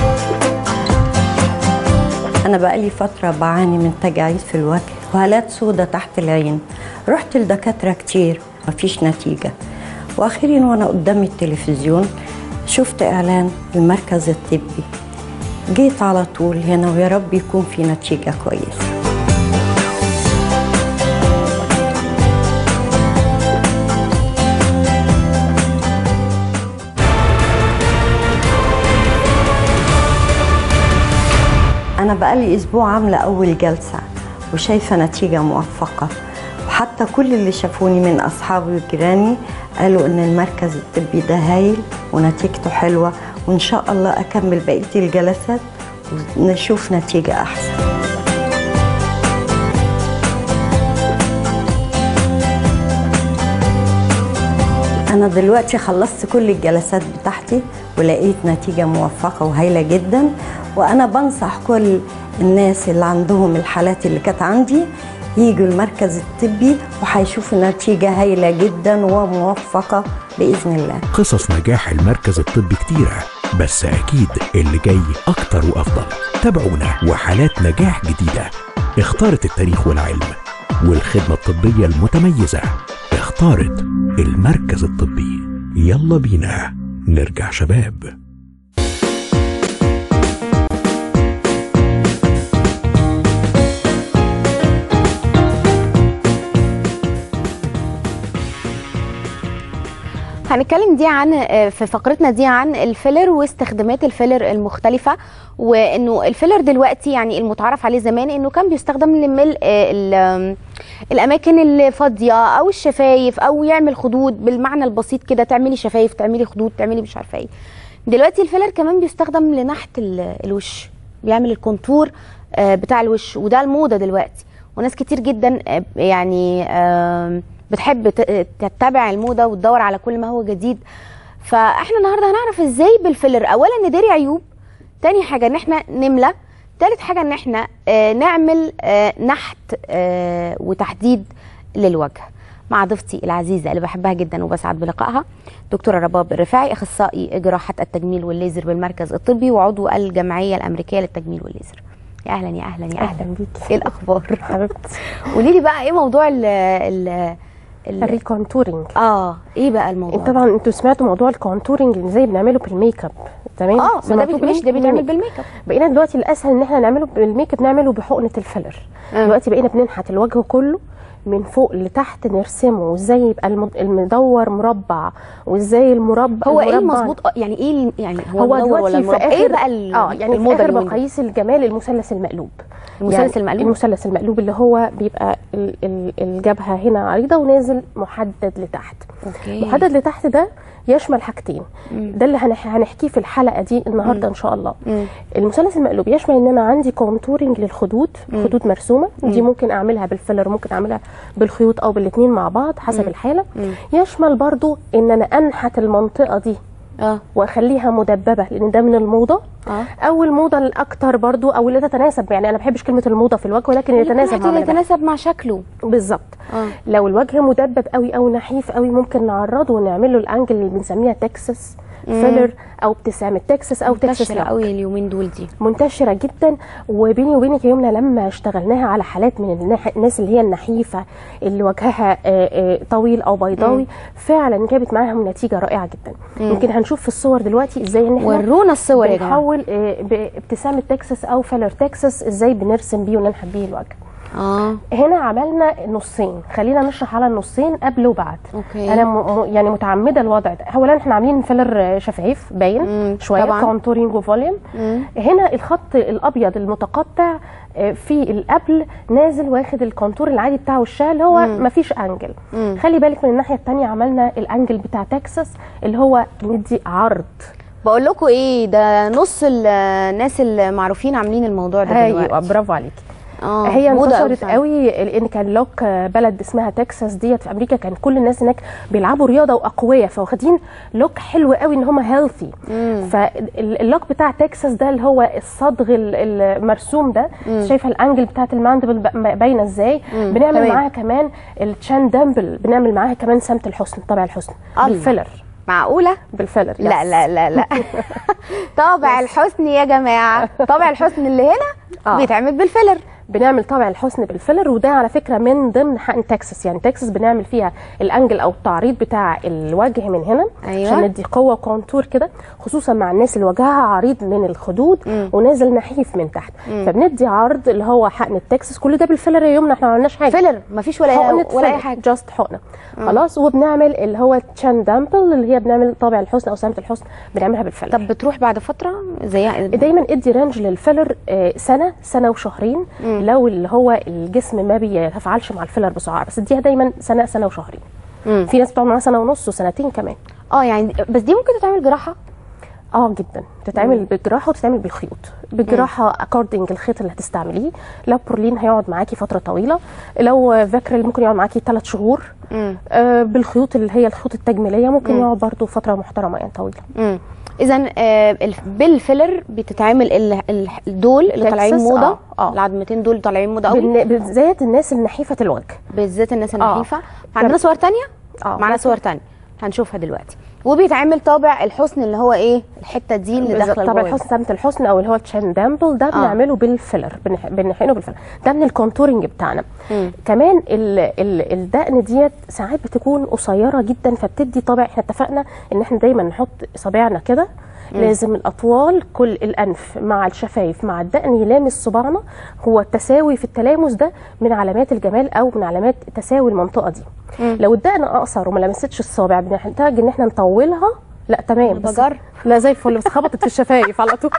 أنا بقالي فترة بعاني من تجاعيد في الوجه وهالات سودة تحت العين رحت لدكاترة كتير مفيش نتيجة وأخيرا وأنا قدام التلفزيون شفت إعلان المركز الطبي جيت على طول هنا ويا رب يكون في نتيجة كويسة أنا بقالي أسبوع عاملة أول جلسة وشايفة نتيجة موفقة وحتى كل اللي شافوني من أصحابي وجيراني قالوا إن المركز الطبي ده هايل ونتيجته حلوة وإن شاء الله أكمل بقية الجلسات ونشوف نتيجة أحسن أنا دلوقتي خلصت كل الجلسات بتاعتي ولقيت نتيجة موفقة وهايلة جدا وأنا بنصح كل الناس اللي عندهم الحالات اللي كانت عندي يجوا المركز الطبي وهيشوفوا نتيجة هايلة جدا وموفقة بإذن الله قصص نجاح المركز الطبي كتيرة بس أكيد اللي جاي أكتر وأفضل تابعونا وحالات نجاح جديدة اختارت التاريخ والعلم والخدمة الطبية المتميزة اختارت المركز الطبي يلا بينا نرجع شباب هنتكلم دي عن في فقرتنا دي عن الفيلر واستخدامات الفيلر المختلفة وانه الفيلر دلوقتي يعني المتعارف عليه زمان انه كان بيستخدم لملء ال- الاماكن الفاضية او الشفايف او يعمل خدود بالمعنى البسيط كده تعملي شفايف تعملي خدود تعملي مش عارفة ايه دلوقتي الفيلر كمان بيستخدم لنحت ال- الوش بيعمل الكونتور آه، بتاع الوش وده الموضة دلوقتي وناس كتير جدا آه، يعني آم، بتحب ت- تتبع الموضه وتدور على كل ما هو جديد فاحنا النهارده هنعرف ازاي بالفيلر اولا نداري عيوب تاني حاجه ان احنا نملى تالت حاجه ان احنا آه، نعمل آه، نحت آه، وتحديد للوجه مع ضيفتي العزيزه اللي بحبها جدا وبسعد بلقائها دكتوره رباب الرفاعي اخصائي جراحه التجميل والليزر بالمركز الطبي وعضو الجمعيه الامريكيه للتجميل والليزر يا اهلا يا اهلا يا اهلا اهلا بيكي ايه الاخبار حبيبتي قولي لي بقى ايه موضوع ال ال ال- الريكونتورنج اه ايه بقى الموضوع طبعا انتوا سمعتوا موضوع الكونتورنج اللي زي بنعمله بالميك اب تمام اه ما ده سمعتوه بي- ماشي ده بيتعمل بالميك بالميك اب بقينا دلوقتي الاسهل ان احنا نعمله بالميك اب نعمله بحقنه الفيلر آه. دلوقتي بقينا بننحت الوجه كله من فوق لتحت نرسمه وازاي يبقى المد- المدور مربع وازاي المربع هو ايه المربع المظبوط آه، يعني ايه ال- يعني هو, هو المدور ولا دلوقتي في المربع اخر ايه بقى ال- اه يعني في الموضه اخر اليومين دول؟ مقاييس الجمال المثلث المقلوب المثلث يعني المقلوب؟ المثلث المقلوب اللي هو بيبقى ال- ال- الجبهه هنا عريضه ونازل محدد لتحت اوكي محدد لتحت ده يشمل حاجتين ده اللي هنح- هنحكيه في الحلقه دي النهارده ان شاء الله مم. المثلث المقلوب يشمل ان انا عندي كونتورنج للخدود خدود مرسومه دي ممكن اعملها بالفيلر ممكن اعملها بالخيوط او بالاثنين مع بعض حسب الحاله يشمل برضو ان انا انحت المنطقه دي اه واخليها مدببه لان ده من الموضه اه او الموضه الاكتر برضو او اللي تتناسب يعني انا ما بحبش كلمه الموضه في الوجه ولكن يتناسب مع اللي ما أنا يتناسب مع شكله بالظبط اه لو الوجه مدبب قوي او نحيف قوي ممكن نعرضه ونعمل له الانجل اللي بنسميها تكسس فيلر او ابتسامه تكساس او تكساس منتشره لوك. قوي اليومين دول دي منتشره جدا وبيني وبينك يا يمنى لما اشتغلناها على حالات من النح- الناس اللي هي النحيفه اللي وجهها آه، آه، طويل او بيضاوي فعلا جابت معاهم نتيجه رائعه جدا يمكن هنشوف في الصور دلوقتي ازاي ان احنا ورونا الصور يا جماعه بنحول آه، بابتسامه تكساس او فيلر تكساس ازاي بنرسم بيه وننحت بيه الوجه اه هنا عملنا نصين خلينا نشرح على النصين قبل وبعد أوكي. انا م... م- يعني متعمده الوضع ده اولا احنا عاملين فيلر شفايف مم، باين شويه طبعاً. كونتورينج وفوليوم هنا الخط الابيض المتقطع آه، في القبل نازل واخد الكونتور العادي بتاع وشها اللي هو مفيش انجل خلي بالك من الناحيه الثانيه عملنا الانجل بتاع تكساس اللي هو ندي عرض بقول لكم ايه ده نص الناس المعروفين عاملين الموضوع ده ايوه دلوقتي برافو عليكي اه هي موضة انتشرت فعلا. قوي لان كان لوك بلد اسمها تكساس ديت في امريكا كان كل الناس هناك بيلعبوا رياضه واقوياء فواخدين لوك حلو قوي ان هم هيلثي فاللوك بتاع تكساس ده اللي هو الصدغ ال- المرسوم ده شايفه الانجل بتاعت الماندبل ب- باينه ازاي بنعمل تمام. معاها كمان التشان دامبل بنعمل معاها كمان سمه الحسن طابع الحسن الله. بالفيلر معقوله بالفيلر لا يس. لا لا لا طابع الحسن يا جماعه طابع الحسن اللي هنا آه. بيتعمل بالفيلر بنعمل طابع الحسن بالفيلر وده على فكره من ضمن حقن تكساس يعني تكساس بنعمل فيها الانجل او التعريض بتاع الوجه من هنا أيوة. عشان ندي قوه وكونتور كده خصوصا مع الناس اللي وجهها عريض من الخدود ونازل نحيف من تحت فبندي عرض اللي هو حقن التكساس كل ده بالفيلر يا يمنى احنا ما عملناش حاجه فيلر مفيش ولا حقنة ولا اي فيلر، حاجه جاست حقنه خلاص وبنعمل اللي هو تشان دامبل اللي هي بنعمل طابع الحسن او سمه الحسن بنعملها بالفيلر طب بتروح بعد فتره زي دايما ادي رينج للفيلر آه، سنه سنه وشهرين لو اللي هو الجسم ما بيتفاعلش مع الفيلر بسرعه بس اديها دايما سنه سنه وشهرين مم. في ناس بتقعد معاها سنه ونص وسنتين كمان اه يعني بس دي ممكن تتعمل جراحه اه جدا تتعمل بالجراحه وتتعمل بالخيوط بالجراحه اكوردنج الخيط اللي هتستعمليه لو بورلين هيقعد معاكي فتره طويله لو فاكرل ممكن يقعد معاكي ثلاث شهور مم. آه بالخيوط اللي هي الخيوط التجميليه ممكن يقعد برضو فتره محترمه يعني طويله امم اذا آه الف- بالفيلر بتتعمل ال- ال- دول اللي طالعين تكساس، موضه آه، آه. العظمتين دول طالعين موضه قوي بالن- بالذات الناس النحيفه الوجه بالذات الناس آه. النحيفه عندنا صور تانية اه معانا صور تانية هنشوفها دلوقتي وبيتعمل طابع الحسن اللي هو ايه الحته دي اللي بالظبط. داخله طبعا لجوه. الحسن سمة الحسن او اللي هو التشان دامبل ده بنعمله بالفيلر بنح- بنحقنه بالفيلر ده من الكونتورنج بتاعنا مم. كمان ال ال الدقن ديت ساعات بتكون قصيره جدا فبتدي طابع احنا اتفقنا ان احنا دايما نحط صابعنا كده لازم الاطوال كل الانف مع الشفايف مع الدقن يلامس صباعنا هو التساوي في التلامس ده من علامات الجمال او من علامات تساوي المنطقه دي لو الدقن اقصر وما لمستش الصابع بنحتاج ان احنا نطولها لا تمام بس- بجرب. لا زي الفل بس خبطت في الشفايف على طول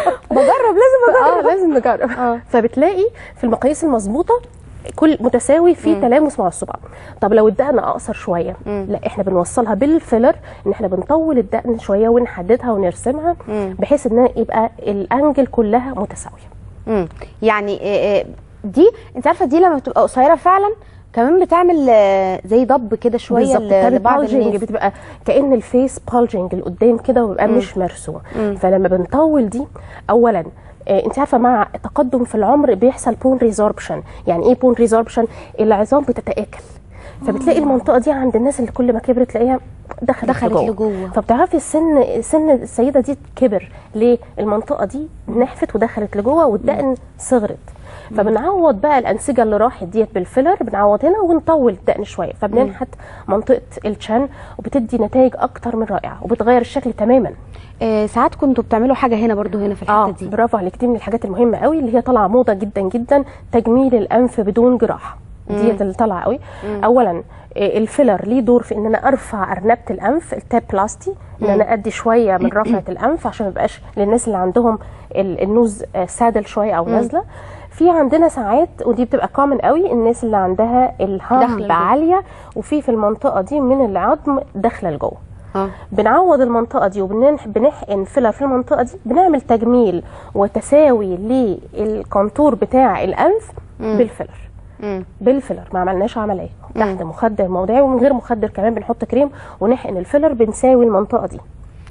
بجرب لازم اه لازم نجرب آه. فبتلاقي في المقاييس المظبوطه كل متساوي في تلامس مع الصباع طب لو الدقن اقصر شويه لا احنا بنوصلها بالفيلر ان احنا بنطول الدقن شويه ونحددها ونرسمها بحيث ان يبقى الانجل كلها متساويه امم يعني آه، آه، دي انت عارفه دي لما بتبقى قصيره فعلا كمان بتعمل آه، زي ضب كده شويه بالظبط ل- بتعمل لبعض بالجنج الناس بتبقى كان الفيس بالجنج لقدام كده وبيبقى مش مرسوم فلما بنطول دي اولا آه، انت عارفه مع تقدم في العمر بيحصل بون ريزوربشن يعني ايه بون ريزوربشن العظام بتتاكل فبتلاقي المنطقه دي عند الناس اللي كل ما كبرت تلاقيها دخلت, دخلت لجوه. لجوه. فبتعرفي السن سن السيده دي كبر ليه المنطقه دي نحفت ودخلت لجوه والدقن صغرت فبنعوض بقى الانسجه اللي راحت ديت بالفيلر بنعوض هنا ونطول الدقن شويه فبننحت منطقه الشن وبتدي نتائج اكتر من رائعه وبتغير الشكل تماما آه، ساعات كنتوا بتعملوا حاجه هنا برضو هنا في الحته اه دي برافو عليك دي من الحاجات المهمه قوي اللي هي طالعه موضه جدا جدا تجميل الانف بدون جراحه ديت اللي طالعه قوي اولا آه، الفيلر ليه دور في ان انا ارفع ارنبه الانف التاب بلاستي ان انا ادي شويه من رفعه الانف عشان ما يبقاش للناس اللي عندهم ال- النوز آه، سادل شويه او نازله في عندنا ساعات ودي بتبقى كومن قوي الناس اللي عندها داخلة الهامب لجوه. عاليه وفي في المنطقه دي من العظم داخله لجوه اه بنعوض المنطقه دي وبنحقن فيلر في المنطقه دي بنعمل تجميل وتساوي للكونتور بتاع الانف بالفيلر مم. بالفيلر ما عملناش عمليه تحت مخدر موضعي ومن غير مخدر كمان بنحط كريم ونحقن الفيلر بنساوي المنطقه دي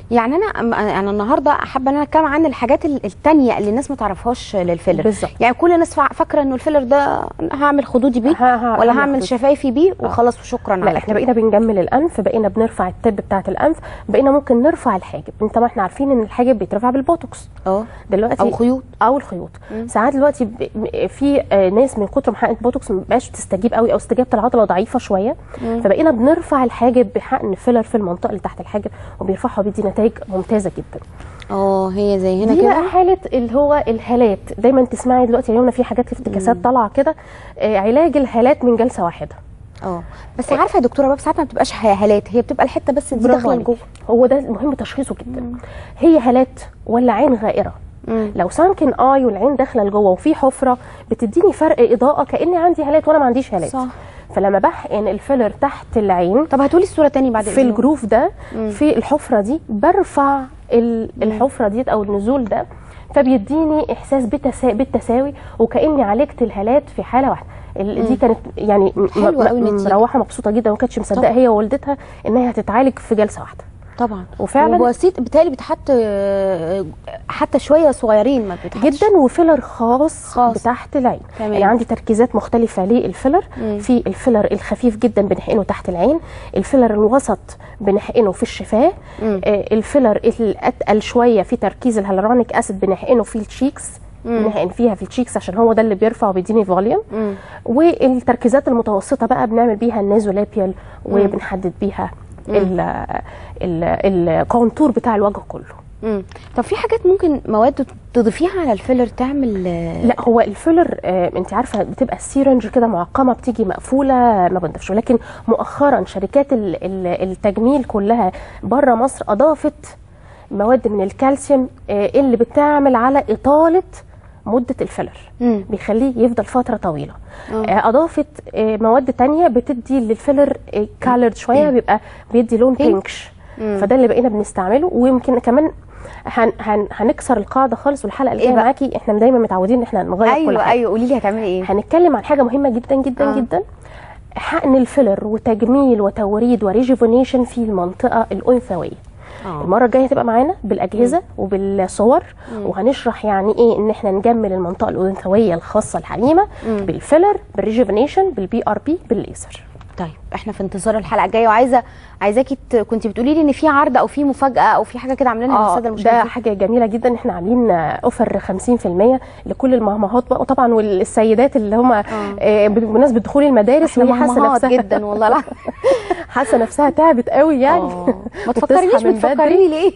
يعني انا أم- انا النهارده حابه ان انا اتكلم عن الحاجات ال- التانية اللي الناس ما تعرفهاش للفيلر بالظبط. يعني كل الناس فا- فاكره انه الفيلر ده هعمل خدودي بيه ه- ه- ولا هعمل هعمل خدود. شفايفي بيه وخلاص وشكرا لا على احنا كده. بقينا بنجمل الانف بقينا بنرفع التب بتاعه الانف بقينا ممكن نرفع الحاجب انت ما احنا عارفين ان الحاجب بيترفع بالبوتوكس اه دلوقتي او خيوط او الخيوط ساعات دلوقتي ب- م- في آه، ناس من كتر ما حقنت بوتوكس ما بقاش تستجيب قوي او استجابه العضله ضعيفه شويه فبقينا بنرفع الحاجب بحقن فيلر في المنطقه اللي تحت الحاجب وبيرفعها وبيدي نتائج ممتازه جدا اه هي زي هنا دي كده بقى حاله اللي هو الهالات دايما تسمعي دلوقتي اليوم في حاجات افتكاسات طالعه كده آه، علاج الهالات من جلسه واحده اه بس عارفه يا دكتوره بقى ساعات ما بتبقاش هالات هي بتبقى الحته بس دي برافو داخله عليك. لجوه هو ده مهم تشخيصه جدا هي هالات ولا عين غائره مم. لو سانكن اي والعين داخله لجوه وفي حفره بتديني فرق اضاءه كاني عندي هالات وانا ما عنديش هالات صح. فلما بحقن الفيلر تحت العين طب هاتولي الصوره تاني بعد في إذنك. الجروف ده في الحفره دي برفع ال- الحفره دي او النزول ده فبيديني احساس بالتسا... بالتساوي وكاني عالجت الهالات في حاله واحده ال- دي كانت يعني م- حلوة م- أوي النتيجة. مروحه مبسوطه جدا وما كانتش مصدقه طبعا. هي ووالدتها ان هي هتتعالج في جلسه واحده طبعا وفعلا- وبسيط بالتالي بيتحط آه، حتى شويه صغيرين ما بيتحطش جدا وفيلر خاص, خاص. تحت العين تمام. يعني عندي تركيزات مختلفه للفيلر مم. في الفيلر الخفيف جدا بنحقنه تحت العين الفيلر الوسط بنحقنه في الشفاه مم. آه الفيلر الاتقل شويه في تركيز الهالورونيك اسيد بنحقنه في التشيكس بنحقن فيها في التشيكس عشان هو ده اللي بيرفع وبيديني فوليوم مم. والتركيزات المتوسطه بقى بنعمل بيها النازولابيال وبنحدد بيها ال- ال- الكونتور بتاع الوجه كله مم. طب في حاجات ممكن مواد تضيفيها على الفيلر تعمل آه، لا هو الفيلر آه انت عارفه بتبقى السيرنج كده معقمه بتيجي مقفوله ما بنضفش ولكن مؤخرا شركات ال- ال- التجميل كلها بره مصر اضافت مواد من الكالسيوم آه اللي بتعمل على اطاله مده الفيلر مم. بيخليه يفضل فتره طويله آه. آه اضافت آه مواد تانية بتدي للفيلر كالرد شويه بيبقى بيدي لون بينكش مم. فده اللي بقينا بنستعمله ويمكن كمان هن هن هنكسر القاعده خالص والحلقه اللي إيه جايه بقى؟ معاكي احنا دايما متعودين ان احنا نغير كل ايوه حاجه ايوه قولي لي هتعملي ايه هنتكلم عن حاجه مهمه جدا جدا آه. آه. جدا حقن الفيلر وتجميل وتوريد وريجيفونيشن في المنطقه الانثويه آه. المره الجايه هتبقى معانا بالاجهزه وبالصور وهنشرح يعني ايه ان احنا نجمل المنطقه الانثويه الخاصه الحميمه بالفيلر بالريجيفونيشن بالبي ار بي بالليزر طيب احنا في انتظار الحلقه الجايه وعايزه عايزاكي ت- كنت بتقولي لي ان في عرض او في مفاجاه او في حاجه كده عاملينها اه للساده ده المشاهدين حاجه جميله جدا احنا عاملين اوفر 50% لكل المهمهات بقى وطبعا والسيدات اللي هم آه بمناسبه دخول المدارس احنا وهي حاسه مهمهات نفسها جدا والله لا حاسه نفسها تعبت قوي يعني آه. ما وبتصحى تفكرنيش من بدري. بتفكريني ليه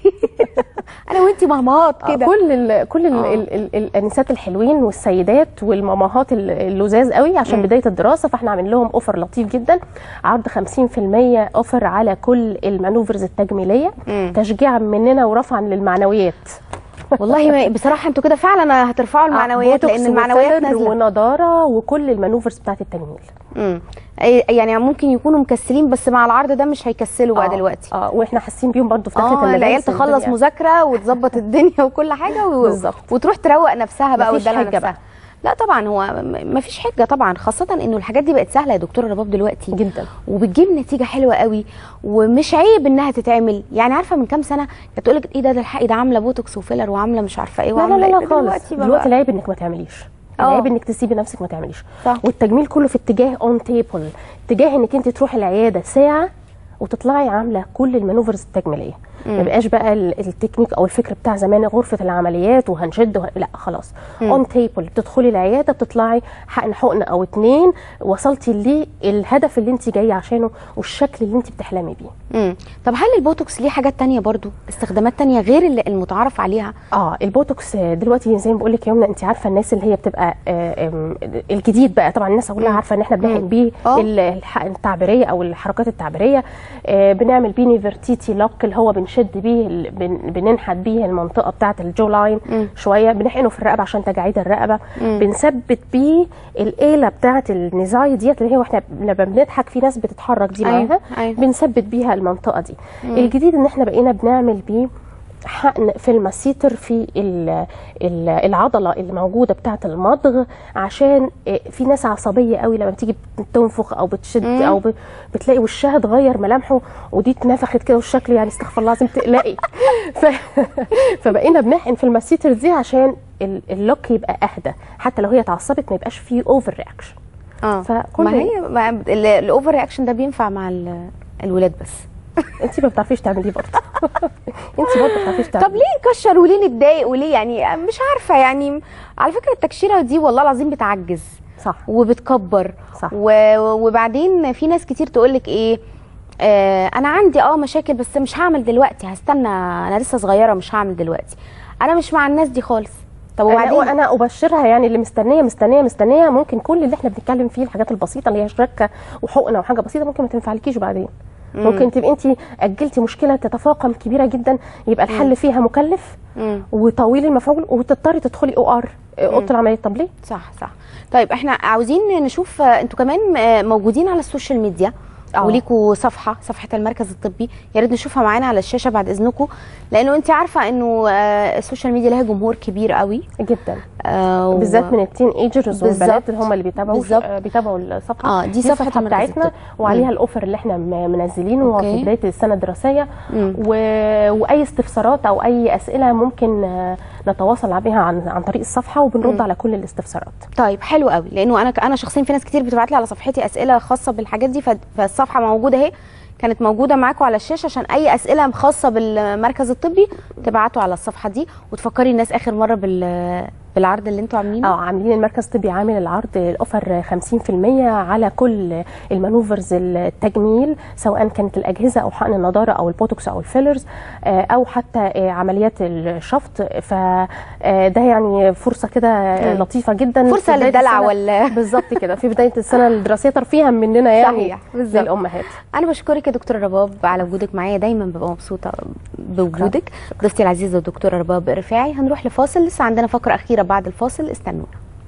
انا وانتي مهمهات آه، كده كل ال كل ال آه. ال ال الانسات الحلوين والسيدات والماماهات ال- اللذاذ قوي عشان بدايه الدراسه فاحنا عاملين لهم اوفر لطيف جدا عرض 50% اوفر على كل المانوفرز التجميليه مم. تشجيعا مننا ورفعا للمعنويات والله ما بصراحه انتوا كده فعلا هترفعوا المعنويات بوتوكس لان المعنويات وفيلر نازله ونضاره وكل المانوفرز بتاعت التجميل مم. أي- يعني ممكن يكونوا مكسلين بس مع العرض ده مش هيكسلوا بقى آه، دلوقتي اه واحنا حاسين بيهم برضو في دخله اه المدارس العيال تخلص والدنيا. مذاكره وتظبط الدنيا وكل حاجه و... بالظبط. وتروح تروق نفسها بقى مفيش وتدلع حجة نفسها بقى. لا طبعا هو م- مفيش حجه طبعا خاصه انه الحاجات دي بقت سهله يا دكتوره رباب دلوقتي جدا وبتجيب نتيجه حلوه قوي ومش عيب انها تتعمل يعني عارفه من كام سنه كانت تقول لك ايه ده ده الحقي ده عامله بوتوكس وفيلر وعامله مش عارفه ايه لا لا وعامله لا, إيه لا ده خالص دلوقتي بقى دلوقتي العيب انك ما تعمليش آه. العيب انك تسيبي نفسك ما تعمليش صح. والتجميل كله في اتجاه اون تيبل اتجاه انك انت تروحي العياده ساعه وتطلعي عامله كل المانوفرز التجميليه ما بقاش بقى ال- التكنيك او الفكر بتاع زمان غرفه العمليات وهنشد وه... لا خلاص اون تيبل بتدخلي العياده بتطلعي حقن حقن او اتنين وصلتي للهدف اللي انت جايه عشانه والشكل اللي انت بتحلمي بيه مم. طب هل البوتوكس ليه حاجات تانية برضو استخدامات تانية غير اللي المتعارف عليها اه البوتوكس آه، دلوقتي زي ما بقول لك يا يمنى انت عارفه الناس اللي هي بتبقى آه، آم، الجديد بقى طبعا الناس كلها عارفه ان احنا بنحقن بيه آه. ال- الح- التعبيريه او الحركات التعبيريه آه، بنعمل بيه نيفرتيتي لوك اللي هو بنشد بيه ال- بن- بننحت بيه المنطقه بتاعه الجو لاين شويه بنحقنه في الرقبه عشان تجاعيد الرقبه بنثبت بيه الاله بتاعه النزاي ديت اللي هي واحنا لما بنضحك في ناس بتتحرك دي أيوة، معاها أيوة. بنثبت بيها المنطقه دي الجديد ان احنا بقينا بنعمل بيه حقن في المسيتر في ال- ال- العضله اللي موجوده بتاعه المضغ عشان آه، في ناس عصبيه قوي لما بتيجي بتنفخ او بتشد مم. او ب- بتلاقي وشها اتغير ملامحه ودي اتنفخت كده والشكل يعني استغفر الله لازم تقلقي ف... فبقينا بنحقن في المسيتر دي عشان ال- اللوك يبقى اهدى حتى لو هي اتعصبت ما يبقاش فيه اوفر رياكشن اه فكل- ما هي ما- ال- الاوفر رياكشن ده بينفع مع ال- الولاد بس انت ما بتعرفيش تعمليه برضه انت برضه ما بتعرفيش تعمليه طب ليه نكشر وليه نتضايق وليه يعني مش عارفه يعني على فكره التكشيره دي والله العظيم بتعجز صح وبتكبر صح. و- وبعدين في ناس كتير تقول لك ايه آه انا عندي اه مشاكل بس مش هعمل دلوقتي هستنى انا لسه صغيره مش هعمل دلوقتي انا مش مع الناس دي خالص طب وبعدين وبعدين انا ابشرها يعني اللي مستنيه مستنيه مستنيه ممكن كل اللي احنا بنتكلم فيه الحاجات البسيطه اللي هي شركه وحقنه وحاجه بسيطه ممكن ما تنفعلكيش بعدين ممكن تبقي انت اجلتي مشكله تتفاقم كبيره جدا يبقى الحل فيها مكلف مم. وطويل المفعول وتضطري تدخلي او ار اوضه العمليه طب ليه؟ صح صح طيب احنا عاوزين نشوف آه، انتوا كمان آه، موجودين على السوشيال ميديا آه. وليكوا صفحه صفحه المركز الطبي يا ريت نشوفها معانا على الشاشه بعد اذنكم لانه انت عارفه انه آه، السوشيال ميديا لها جمهور كبير قوي جدا آه، و- بالذات من التين ايجرز بالظبط. والبنات اللي هم اللي بيتابعوا بالظبط. آه، بيتابعوا الصفحه اه دي صفحه المركز بتاعتنا الطبي. وعليها الاوفر اللي احنا م- منزلينه أوكي. في بدايه السنه الدراسيه مم. و... واي استفسارات او اي اسئله ممكن آه، نتواصل بها عن عن طريق الصفحه وبنرد مم. على كل الاستفسارات طيب حلو قوي لانه انا انا شخصيا في ناس كتير بتبعت لي على صفحتي اسئله خاصه بالحاجات دي ف- فالصفحه موجوده اهي كانت موجوده معاكم على الشاشه عشان اي اسئله خاصه بالمركز الطبي تبعتوا على الصفحه دي وتفكري الناس اخر مره بال بالعرض اللي انتوا عاملينه اه عاملين المركز الطبي عامل العرض الاوفر 50% على كل المانوفرز التجميل سواء كانت الاجهزه او حقن النضاره او البوتوكس او الفيلرز آه، او حتى آه، عمليات الشفط فده يعني فرصه كده مم. لطيفه جدا فرصة في بداية للدلع السنة- ولا- بالظبط كده في بدايه السنه الدراسيه ترفيها مننا يعني صحيح، بالظبط. للامهات انا بشكرك يا دكتوره رباب على وجودك معايا دايما ببقى مبسوطه بوجودك ضيفتي العزيزه الدكتوره رباب رفاعي هنروح لفاصل لسه عندنا فقره اخيره بعد الفاصل استنونا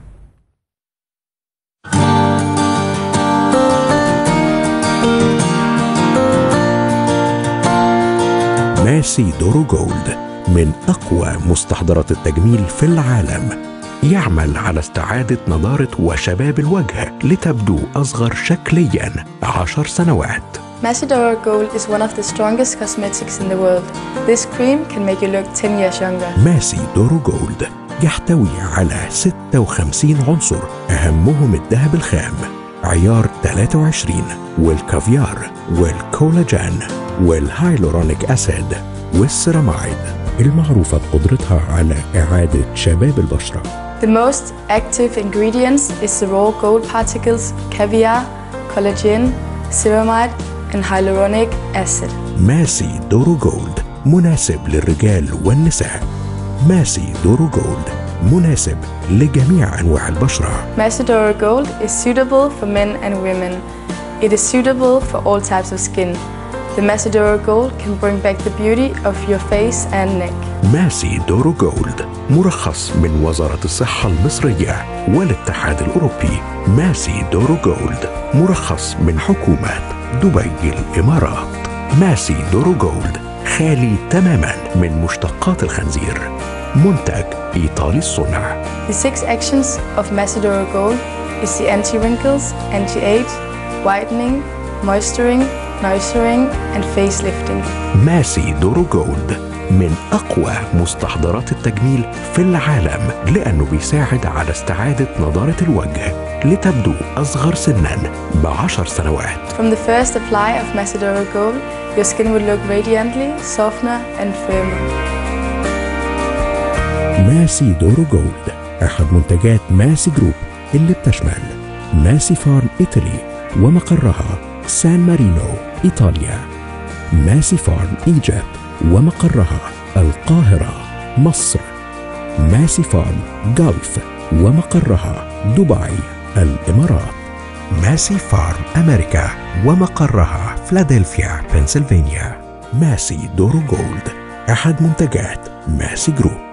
ماسي دورو جولد من أقوى مستحضرات التجميل في العالم يعمل على استعادة نضارة وشباب الوجه لتبدو أصغر شكليا عشر سنوات Macedora Gold is one of the strongest cosmetics in the world. This cream can make you look 10 years younger. ماسي دورو جولد يحتوي على 56 عنصر أهمهم الذهب الخام عيار 23 والكافيار والكولاجين والهايلورونيك أسيد والسيرامايد المعروفة بقدرتها على إعادة شباب البشرة The most active ingredients is the raw gold particles, caviar, collagen, ceramide, and hyaluronic acid. ماسي دورو جولد مناسب للرجال والنساء ماسي دورو جولد مناسب لجميع أنواع البشرة Macedora Gold is suitable for men and women. It is suitable for all types of skin. The Macedora Gold can bring back the beauty of your face and neck. ماسي دورو جولد مرخص من وزارة الصحة المصرية والاتحاد الأوروبي ماسي دورو جولد مرخص من حكومة دبي الإمارات ماسي دورو جولد خالي تماما من مشتقات الخنزير منتج إيطالي الصنع The six actions of Macedora Gold is the anti-wrinkles, anti-age, whitening, moisturing, nourishing, and facelifting. ماسي دورو جولد من أقوى مستحضرات التجميل في العالم لأنه بيساعد على استعادة نضارة الوجه لتبدو أصغر سنا بعشر سنوات From the first apply of Macedora Gold, your skin will look radiantly, softer, and firmer. ماسي دورو جولد أحد منتجات ماسي جروب اللي بتشمل ماسي فارم إيطالي ومقرها سان مارينو إيطاليا ماسي فارم إيجيبت ومقرها القاهرة مصر ماسي فارم جلف ومقرها دبي الإمارات ماسي فارم أمريكا ومقرها فلادلفيا بنسلفانيا ماسي دورو جولد أحد منتجات ماسي جروب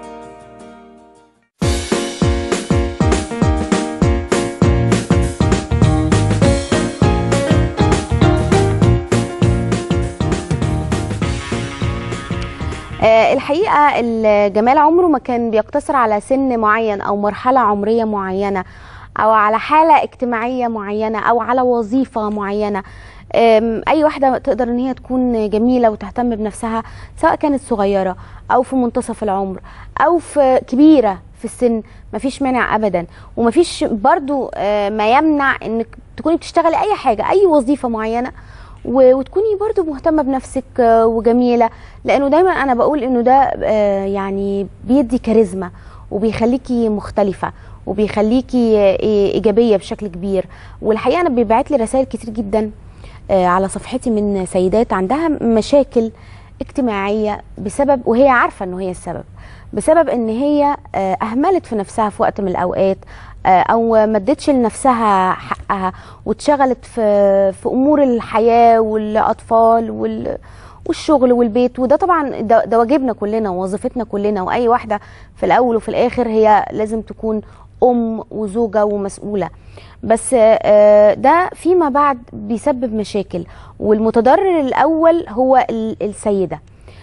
آه، الحقيقه الجمال عمره ما كان بيقتصر على سن معين او مرحله عمريه معينه او على حاله اجتماعيه معينه او على وظيفه معينه آم، اي واحده تقدر ان هي تكون جميله وتهتم بنفسها سواء كانت صغيره او في منتصف العمر او في كبيره في السن مفيش مانع ابدا ومفيش برضو آه، ما يمنع انك تكوني بتشتغلي اي حاجه اي وظيفه معينه و- وتكوني برضو مهتمه بنفسك آه، وجميله لانه دايما انا بقول انه ده آه، يعني بيدي كاريزما وبيخليكي مختلفه وبيخليكي آه، ايجابيه بشكل كبير والحقيقه انا بيبعت لي رسائل كتير جدا آه، على صفحتي من سيدات عندها مشاكل اجتماعيه بسبب وهي عارفه انه هي السبب بسبب ان هي آه، اهملت في نفسها في وقت من الاوقات آه، او ما ادتش لنفسها حقها واتشغلت في في امور الحياه والاطفال وال والشغل والبيت وده طبعا ده, ده واجبنا كلنا ووظيفتنا كلنا واي واحده في الاول وفي الاخر هي لازم تكون ام وزوجه ومسؤوله بس آه، ده فيما بعد بيسبب مشاكل والمتضرر الاول هو ال- السيده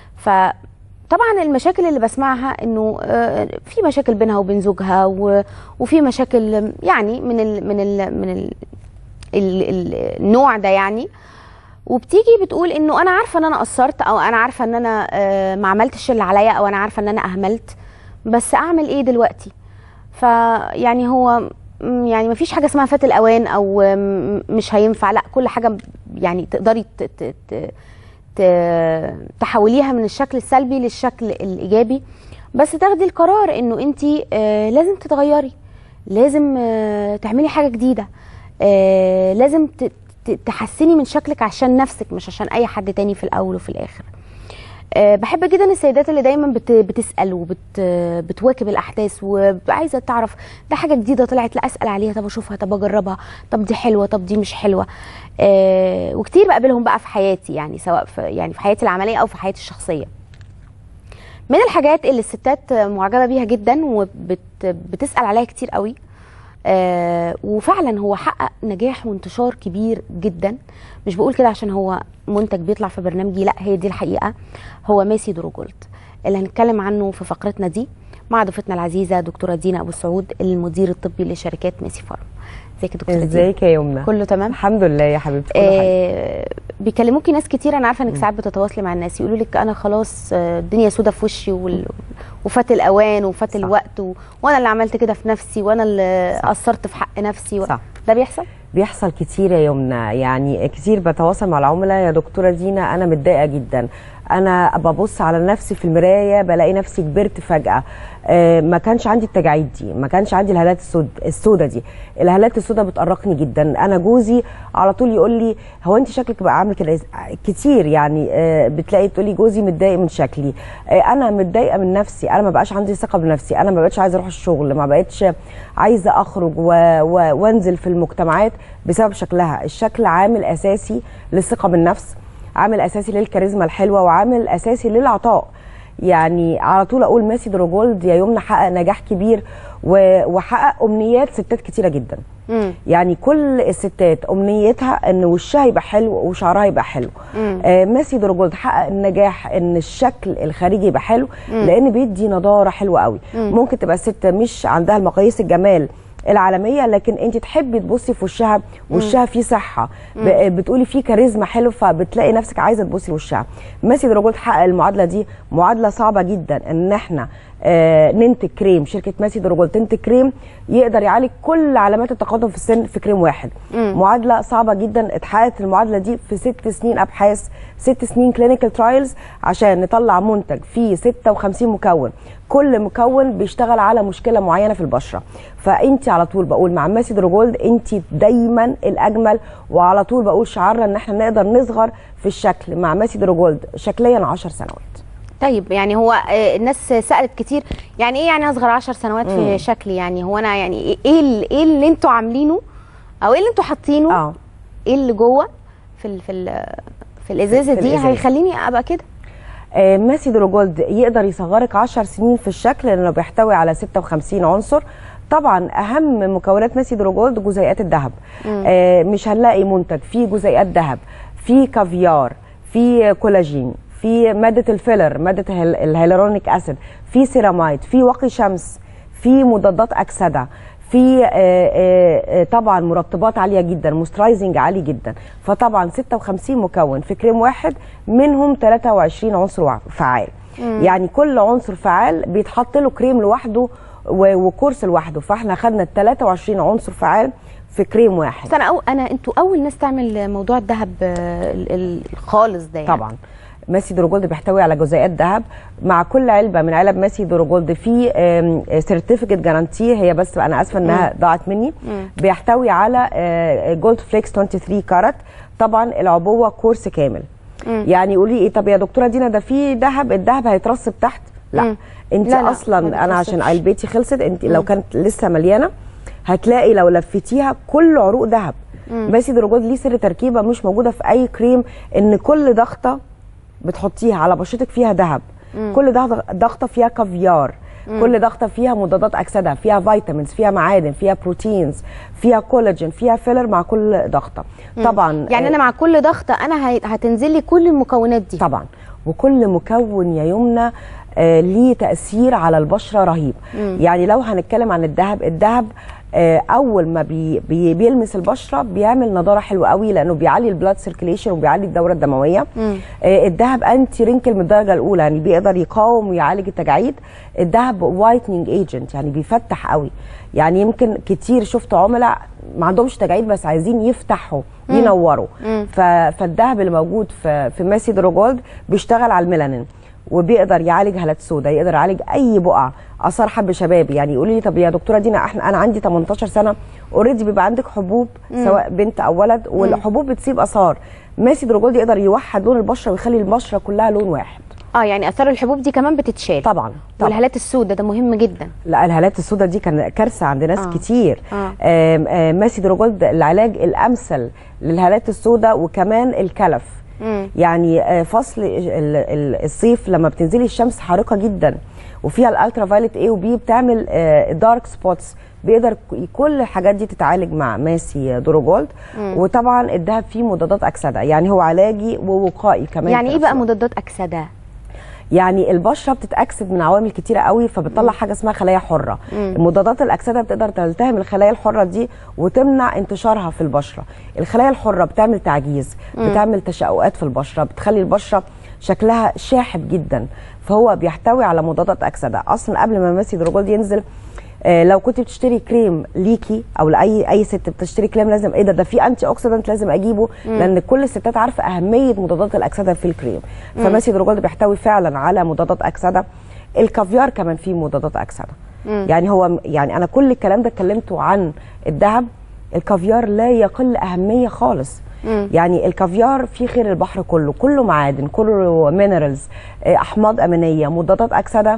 فطبعا المشاكل اللي بسمعها انه آه، في مشاكل بينها وبين زوجها و- وفي مشاكل يعني من ال من ال من ال ال ال النوع ده يعني وبتيجي بتقول انه انا عارفه ان انا قصرت او انا عارفه ان انا آه، ما عملتش اللي عليا او انا عارفه ان انا اهملت بس اعمل ايه دلوقتي فيعني هو م- يعني مفيش حاجه اسمها فات الاوان او م- مش هينفع لا كل حاجه ب- يعني تقدري ت- ت- ت- ت- تحوليها من الشكل السلبي للشكل الايجابي بس تاخدي القرار انه انت لازم تتغيري لازم آه، تعملي حاجه جديده آه، لازم ت- ت- تحسني من شكلك عشان نفسك مش عشان اي حد تاني في الاول وفي الاخر آه، بحب جدا السيدات اللي دايما بت بتسال وبتواكب الاحداث وعايزه تعرف ده حاجه جديده طلعت لا اسال عليها طب اشوفها طب اجربها طب دي حلوه طب دي مش حلوه آه، وكتير بقابلهم بقى في حياتي يعني سواء في يعني في حياتي العمليه او في حياتي الشخصيه من الحاجات اللي الستات معجبه بيها جدا وبتسال عليها كتير قوي آه وفعلا هو حقق نجاح وانتشار كبير جدا مش بقول كده عشان هو منتج بيطلع في برنامجي لا هي دي الحقيقه هو ماسي دروجولد اللي هنتكلم عنه في فقرتنا دي مع ضيفتنا العزيزه دكتوره دينا ابو السعود المدير الطبي لشركات ميسي فارم ازيك يا دكتوره دينا ازيك يا يمنى كله تمام الحمد لله يا حبيبتي كل حاجه آه بيكلموكي ناس كتير انا عارفه انك ساعات بتتواصلي مع الناس يقولوا لك انا خلاص آه، الدنيا سودة في وشي وال... وفات الاوان وفات صح. الوقت و... وانا اللي عملت كده في نفسي وانا اللي قصرت في حق نفسي و... صح. ده بيحصل بيحصل كتير يا يمنى يعني كتير بتواصل مع العملاء يا دكتوره دينا انا متضايقه جدا انا ببص على نفسي في المرايه بلاقي نفسي كبرت فجاه آه، ما كانش عندي التجاعيد دي ما كانش عندي الهالات السود السوداء دي الهالات السوداء بتقرقني جدا انا جوزي على طول يقول لي هو انت شكلك بقى عامل كده كتير يعني آه، بتلاقي تقولي جوزي متضايق من شكلي آه، انا متضايقه من نفسي انا ما بقاش عندي ثقه بنفسي انا ما بقتش عايزه اروح الشغل ما بقتش عايزه اخرج و... و... وانزل في المجتمعات بسبب شكلها الشكل عامل اساسي للثقه بالنفس عامل اساسي للكاريزما الحلوه وعامل اساسي للعطاء يعني على طول اقول ماسي دروجولد يا يمنى حقق نجاح كبير و- وحقق امنيات ستات كتيره جدا مم. يعني كل الستات امنيتها ان وشها يبقى حلو وشعرها يبقى حلو مم. آه ماسي دروجولد حقق النجاح ان الشكل الخارجي يبقى حلو لان بيدي نضاره حلوه قوي ممكن تبقى ست مش عندها المقاييس الجمال العالميه لكن انت تحبي تبصي في وشها وشها فيه صحه ب- بتقولي فيه كاريزما حلو فبتلاقي نفسك عايزه تبصي لوشها ماسي دروجولد حقق المعادله دي معادله صعبه جدا ان احنا آه ننتج كريم شركه ماسي دروجولد تنتج كريم يقدر يعالج كل علامات التقدم في السن في كريم واحد معادله صعبه جدا اتحققت المعادله دي في ست سنين ابحاث ست سنين كلينيكال ترايلز عشان نطلع منتج فيه 56 مكون كل مكون بيشتغل على مشكله معينه في البشره فانت على طول بقول مع ماسي دروجولد انت دايما الاجمل وعلى طول بقول شعارنا ان احنا نقدر نصغر في الشكل مع ماسي دروجولد شكليا 10 سنوات طيب يعني هو آه، الناس سالت كتير يعني ايه يعني اصغر 10 سنوات في شكلي يعني هو انا يعني ايه ايه اللي, إيه اللي انتوا عاملينه او ايه اللي انتوا حاطينه اه ايه اللي جوه في ال في ال في الازازه في دي الإزازة. هيخليني ابقى كده آه، ماسي دروجولد يقدر يصغرك 10 سنين في الشكل لانه بيحتوي على 56 عنصر طبعا اهم مكونات ماسي دروجولد جزيئات الذهب آه، مش هنلاقي منتج فيه جزيئات ذهب فيه كافيار فيه كولاجين في ماده الفيلر ماده الهيل- الهيلورونيك اسيد في سيرامايد في واقي شمس في مضادات اكسده في آه، آه، آه، طبعا مرطبات عاليه جدا موسترايزنج عالي جدا فطبعا 56 مكون في كريم واحد منهم 23 عنصر وع- فعال يعني كل عنصر فعال بيتحط له كريم لوحده و- وكورس لوحده فاحنا خدنا ال 23 عنصر فعال في كريم واحد بس انا أو انا انتوا اول ناس تعمل موضوع الذهب آه، ال- ال- الخالص ده يعني. طبعا ماسي دروجولد بيحتوي على جزيئات ذهب مع كل علبه من علب ماسي دروجولد في سيرتيفيكت جارانتي هي بس انا اسفه انها ضاعت مني بيحتوي على جولد فليكس 23 كارات طبعا العبوه كورس كامل يعني يقولي ايه طب يا دكتوره دينا ده في ذهب الذهب هيترسب تحت لا مم. انت لا، لا، اصلا ما انا عشان بيترسبش. علبتي خلصت انت لو كانت لسه مليانه هتلاقي لو لفتيها كل عروق ذهب ماسي دروجولد ليه سر تركيبه مش موجوده في اي كريم ان كل ضغطه بتحطيها على بشرتك فيها ذهب كل ضغطه ضغطه فيها كافيار كل ضغطه فيها مضادات اكسده فيها فيتامينز فيها معادن فيها بروتينز فيها كولاجين فيها فيلر مع كل ضغطه طبعا يعني آه، انا مع كل ضغطه انا هي- هتنزل لي كل المكونات دي طبعا وكل مكون يا يمنى آه ليه تاثير على البشره رهيب يعني لو هنتكلم عن الذهب الذهب آه اول ما بي بي بيلمس البشره بيعمل نضاره حلوه قوي لانه بيعلي البلاد سيركيليشن وبيعلي الدوره الدمويه آه الذهب انتي رينكل من الدرجه الاولى يعني بيقدر يقاوم ويعالج التجاعيد الذهب وايتنينج ايجنت يعني بيفتح قوي يعني يمكن كتير شفت عملاء ما عندهمش تجاعيد بس عايزين يفتحوا ينوروا ف- فالذهب اللي موجود في في ماسي دروجولد بيشتغل على الميلانين وبيقدر يعالج هالات سودا يقدر يعالج اي بقع اثار حب شبابي يعني يقولوا لي طب يا دكتوره دينا احنا انا عندي 18 سنه اوريدي بيبقى عندك حبوب سواء بنت او ولد والحبوب بتسيب اثار ماسي دروجولد يقدر يوحد لون البشره ويخلي البشره كلها لون واحد اه يعني اثار الحبوب دي كمان بتتشال طبعا طبعا والهالات السوداء ده مهم جدا لا الهالات السوداء دي كان كارثه عند ناس آه. آه. كتير آه. آم، آم، ماسي دروجولد العلاج الامثل للهالات السوداء وكمان الكلف مم. يعني آه، فصل ال- ال- الصيف لما بتنزلي الشمس حارقه جدا وفيها الالترا فايلت اي وبي بتعمل دارك سبوتس بيقدر ك- كل الحاجات دي تتعالج مع ماسي دروجولد وطبعا الذهب فيه مضادات اكسده يعني هو علاجي ووقائي كمان يعني في ايه نفس بقى الوقت. مضادات اكسده يعني البشره بتتاكسد من عوامل كتيره قوي فبتطلع حاجه اسمها خلايا حره مضادات الاكسده بتقدر تلتهم الخلايا الحره دي وتمنع انتشارها في البشره الخلايا الحره بتعمل تعجيز بتعمل تشققات في البشره بتخلي البشره شكلها شاحب جدا فهو بيحتوي على مضادات اكسده اصلا قبل ما ماسي دروجولد ينزل آه، لو كنت بتشتري كريم ليكي او لاي اي ست بتشتري كريم لازم ايه ده ده في انتي اوكسيدنت لازم اجيبه لان كل الستات عارفه اهميه مضادات الاكسده في الكريم فماسي دروجولد بيحتوي فعلا على مضادات اكسده الكافيار كمان فيه مضادات اكسده يعني هو يعني انا كل الكلام ده اتكلمته عن الذهب الكافيار لا يقل اهميه خالص يعني الكافيار فيه خير البحر كله كله معادن كله مينرالز احماض امينيه مضادات اكسده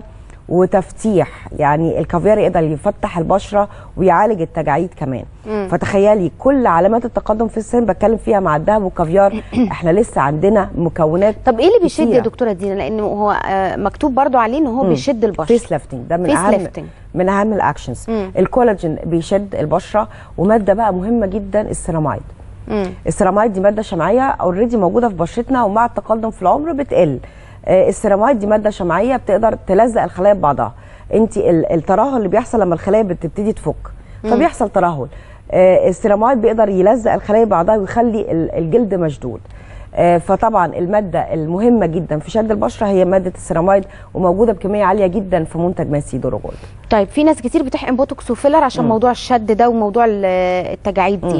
وتفتيح يعني الكافيار يقدر يفتح البشره ويعالج التجاعيد كمان فتخيلي كل علامات التقدم في السن بتكلم فيها مع الذهب والكافيار احنا لسه عندنا مكونات طب ايه اللي بيشد يا كتيرة. دكتوره دينا لانه هو آه، مكتوب برضو عليه ان هو بيشد البشره فيس ليفتنج ده من Face اهم lifting. من اهم الاكشنز مم. الكولاجين بيشد البشره وماده بقى مهمه جدا السيرامايد مم. السيرامايد دي ماده شمعيه اوريدي موجوده في بشرتنا ومع التقدم في العمر بتقل آه، السيرامايد دي ماده شمعيه بتقدر تلزق الخلايا ببعضها انت ال- الترهل اللي بيحصل لما الخلايا بتبتدي تفك فبيحصل ترهل آه، السيرامايد بيقدر يلزق الخلايا ببعضها ويخلي ال- الجلد مشدود آه، فطبعا الماده المهمه جدا في شد البشره هي ماده السيرامايد وموجوده بكميه عاليه جدا في منتج ماسي دروجولد طيب في ناس كتير بتحقن بوتوكس وفيلر عشان مم. موضوع الشد ده وموضوع ال- التجاعيد دي مم.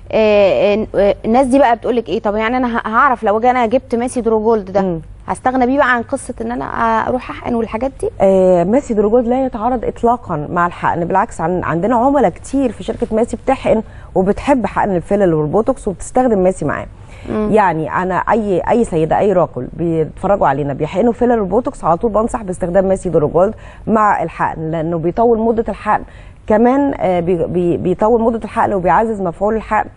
آه، آه، الناس دي بقى بتقول لك ايه طب يعني انا ه- هعرف لو انا جبت ماسي دروجولد ده مم. هستغنى بيه بقى عن قصه ان انا اروح احقن والحاجات دي آه ماسي دروجولد لا يتعارض اطلاقا مع الحقن بالعكس عن عندنا عملاء كتير في شركه ماسي بتحقن وبتحب حقن الفيلر والبوتوكس وبتستخدم ماسي معاه يعني انا اي اي سيده اي راجل بيتفرجوا علينا بيحقنوا فيلر والبوتوكس على طول بنصح باستخدام ماسي دروجولد مع الحقن لانه بيطول مده الحقن كمان آه بي بي بيطول مده الحقن وبيعزز مفعول الحقن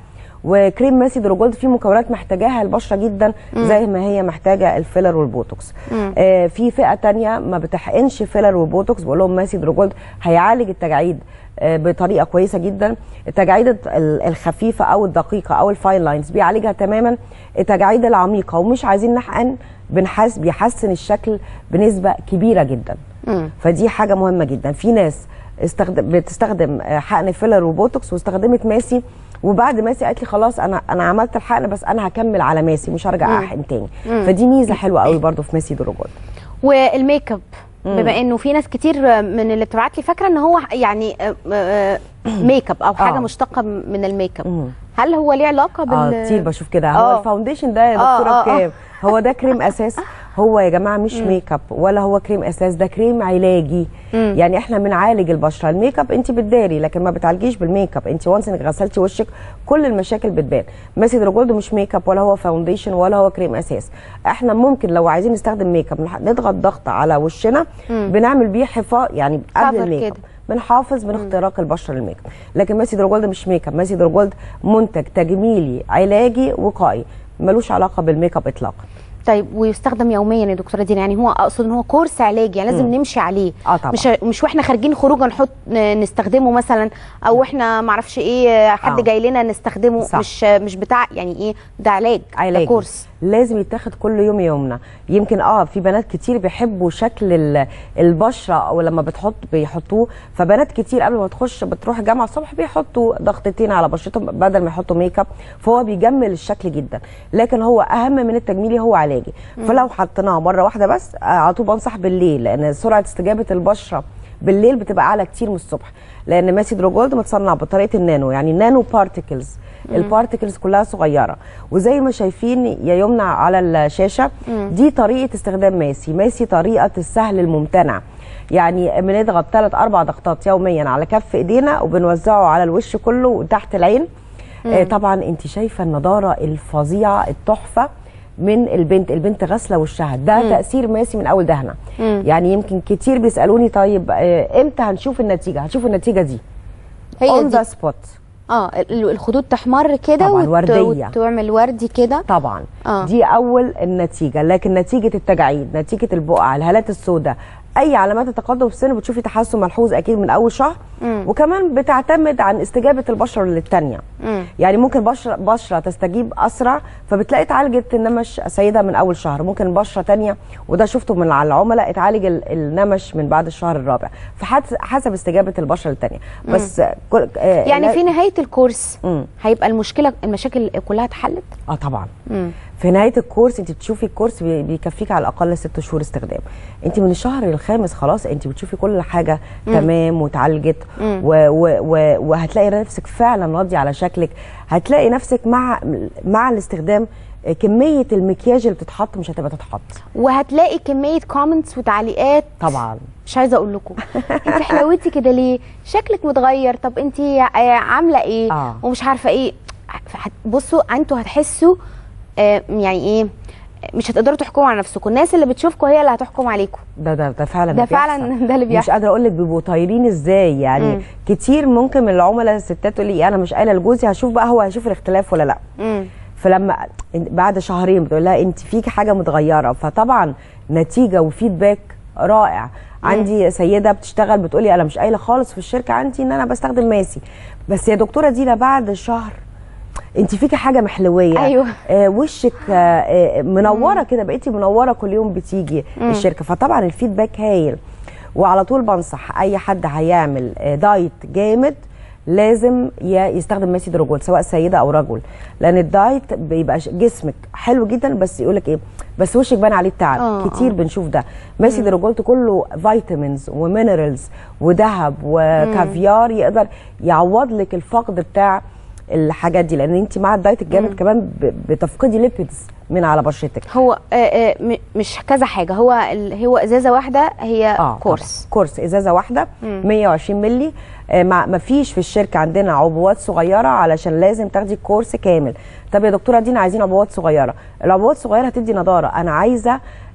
وكريم ماسي دروجولد فيه مكونات محتاجاها البشره جدا زي ما هي محتاجه الفيلر والبوتوكس آه في فئه تانية ما بتحقنش فيلر وبوتوكس بقول لهم ماسي دروجولد هيعالج التجاعيد آه، بطريقه كويسه جدا التجاعيد ال- الخفيفه او الدقيقه او الفاين لاينز بيعالجها تماما التجاعيد العميقه ومش عايزين نحقن بنحس بيحسن الشكل بنسبه كبيره جدا فدي حاجه مهمه جدا في ناس استخدم بتستخدم آه، حقن فيلر وبوتوكس واستخدمت ماسي وبعد ماسي قالت لي خلاص انا انا عملت الحقن بس انا هكمل على ماسي مش هرجع احقن تاني فدي ميزه حلوه قوي برضو في ماسي دروجولد والميك اب بما انه في ناس كتير من اللي بتبعت لي فاكره ان هو يعني آه، آه، ميك اب او حاجه آه. مشتقه من الميك اب مم. هل هو ليه علاقه بال اه كتير بشوف كده آه. هو الفاونديشن ده يا آه، دكتوره آه، آه. بكام هو ده كريم اساس هو يا جماعه مش ميك اب ولا هو كريم اساس ده كريم علاجي يعني احنا بنعالج البشره الميك اب انت بتداري لكن ما بتعالجيش بالميك اب انت وانس انك غسلتي وشك كل المشاكل بتبان ماسي دروجولد مش ميك اب ولا هو فاونديشن ولا هو كريم اساس احنا ممكن لو عايزين نستخدم ميك اب نح- نضغط ضغط على وشنا بنعمل بيه حفاظ يعني قبل Cover الميك اب كده. بنحافظ من اختراق البشره للميك اب لكن ماسي دروجولد مش ميك اب ماسي دروجولد منتج تجميلي علاجي وقائي ملوش علاقه بالميك اب اطلاقا طيب ويستخدم يوميا يا دكتوره دينا يعني هو اقصد ان هو كورس علاجي يعني لازم نمشي عليه آه طبعا. مش مش واحنا خارجين خروجه نحط ن- نستخدمه مثلا او احنا ما اعرفش ايه حد آه. جاي لنا نستخدمه صح. مش مش بتاع يعني ايه ده علاج علاجي ده كورس لازم يتاخد كل يوم يومنا يمكن اه في بنات كتير بيحبوا شكل ال- البشره او لما بتحط بيحطوه فبنات كتير قبل ما تخش بتروح الجامعه الصبح بيحطوا ضغطتين على بشرتهم بدل ما يحطوا ميك اب فهو بيجمل الشكل جدا لكن هو اهم من التجميلي هو علاجي فلو حطيناه مره واحده بس آه، على طول بنصح بالليل لان سرعه استجابه البشره بالليل بتبقى اعلى كتير من الصبح لان ماسي دروجولد متصنع بطريقه النانو يعني نانو بارتيكلز البارتيكلز كلها صغيره وزي ما شايفين يا يمنى على الشاشه دي طريقه استخدام ماسي ماسي طريقه السهل الممتنع يعني بنضغط ثلاث اربع ضغطات يوميا على كف ايدينا وبنوزعه على الوش كله وتحت العين آه طبعا انت شايفه النضاره الفظيعه التحفه من البنت البنت غاسله وشها ده تاثير ماسي من اول دهنه يعني يمكن كتير بيسالوني طيب آه، امتى هنشوف النتيجه هنشوف النتيجه دي هي اون دي ذا سبوت اه ال- الخدود تحمر كده طبعاً، وت- وردية. وتعمل وردي كده طبعا آه. آه. دي اول النتيجه لكن نتيجه التجاعيد نتيجه البقع الهالات السوداء اي علامات التقدم في السن بتشوفي تحسن ملحوظ اكيد من اول شهر مم. وكمان بتعتمد عن استجابه البشره للتانيه مم. يعني ممكن بشره بشره تستجيب اسرع فبتلاقي اتعالجت النمش سيده من اول شهر ممكن بشره تانية وده شفته من على العملاء اتعالج ال- النمش من بعد الشهر الرابع فحسب استجابه البشره للتانيه بس كل آه يعني لا- في نهايه الكورس مم. هيبقى المشكله المشاكل كلها اتحلت اه طبعا مم. في نهايه الكورس انت بتشوفي الكورس بي- بيكفيك على الاقل ست شهور استخدام انت من الشهر الخامس خلاص انت بتشوفي كل حاجه تمام واتعالجت و و و وهتلاقي نفسك فعلا راضيه على شكلك هتلاقي نفسك مع مع الاستخدام كميه المكياج اللي بتتحط مش هتبقى تتحط وهتلاقي كميه كومنتس وتعليقات طبعا مش عايزه اقول لكم انت حلوتي كده ليه شكلك متغير طب انت عامله ايه آه. ومش عارفه ايه فهت- بصوا انتوا هتحسوا آه، يعني ايه مش هتقدروا تحكموا على نفسكم الناس اللي بتشوفكم هي اللي هتحكم عليكم ده ده ده فعلا ده بيحصل. فعلا ده اللي مش بيحصل قادره اقول لك بيبقوا طايرين ازاي يعني مم. كتير ممكن من العملاء الستات تقول لي انا مش قايله لجوزي هشوف بقى هو هيشوف الاختلاف ولا لا مم. فلما بعد شهرين بتقول لها انت فيكي حاجه متغيره فطبعا نتيجه وفيدباك رائع عندي سيده بتشتغل بتقولي انا مش قايله خالص في الشركه عندي ان انا بستخدم ماسي بس يا دكتوره دينا بعد شهر انت فيكي حاجه محلويه أيوة. آه وشك آه آه منوره كده بقيتي منوره كل يوم بتيجي الشركه فطبعا الفيدباك هايل وعلى طول بنصح اي حد هيعمل آه دايت جامد لازم ي- يستخدم ماسي دروجول سواء سيده او رجل لان الدايت بيبقى ش- جسمك حلو جدا بس يقول لك ايه بس وشك بان عليه التعب آه، كتير بنشوف ده ماسي دروجولت كله فيتامينز ومينرالز وذهب وكافيار يقدر يعوض لك الفقد بتاع الحاجات دي لان انت مع الدايت الجامد كمان ب- بتفقدي ليبيدز من على بشرتك هو آه، آه، م- مش كذا حاجه هو ال- هو ازازه واحده هي اه كورس طبعاً. كورس ازازه واحده 120 مللي آه ما ما فيش في الشركه عندنا عبوات صغيره علشان لازم تاخدي كورس كامل طب يا دكتوره دينا عايزين عبوات صغيره العبوات الصغيره هتدي نضاره انا عايزه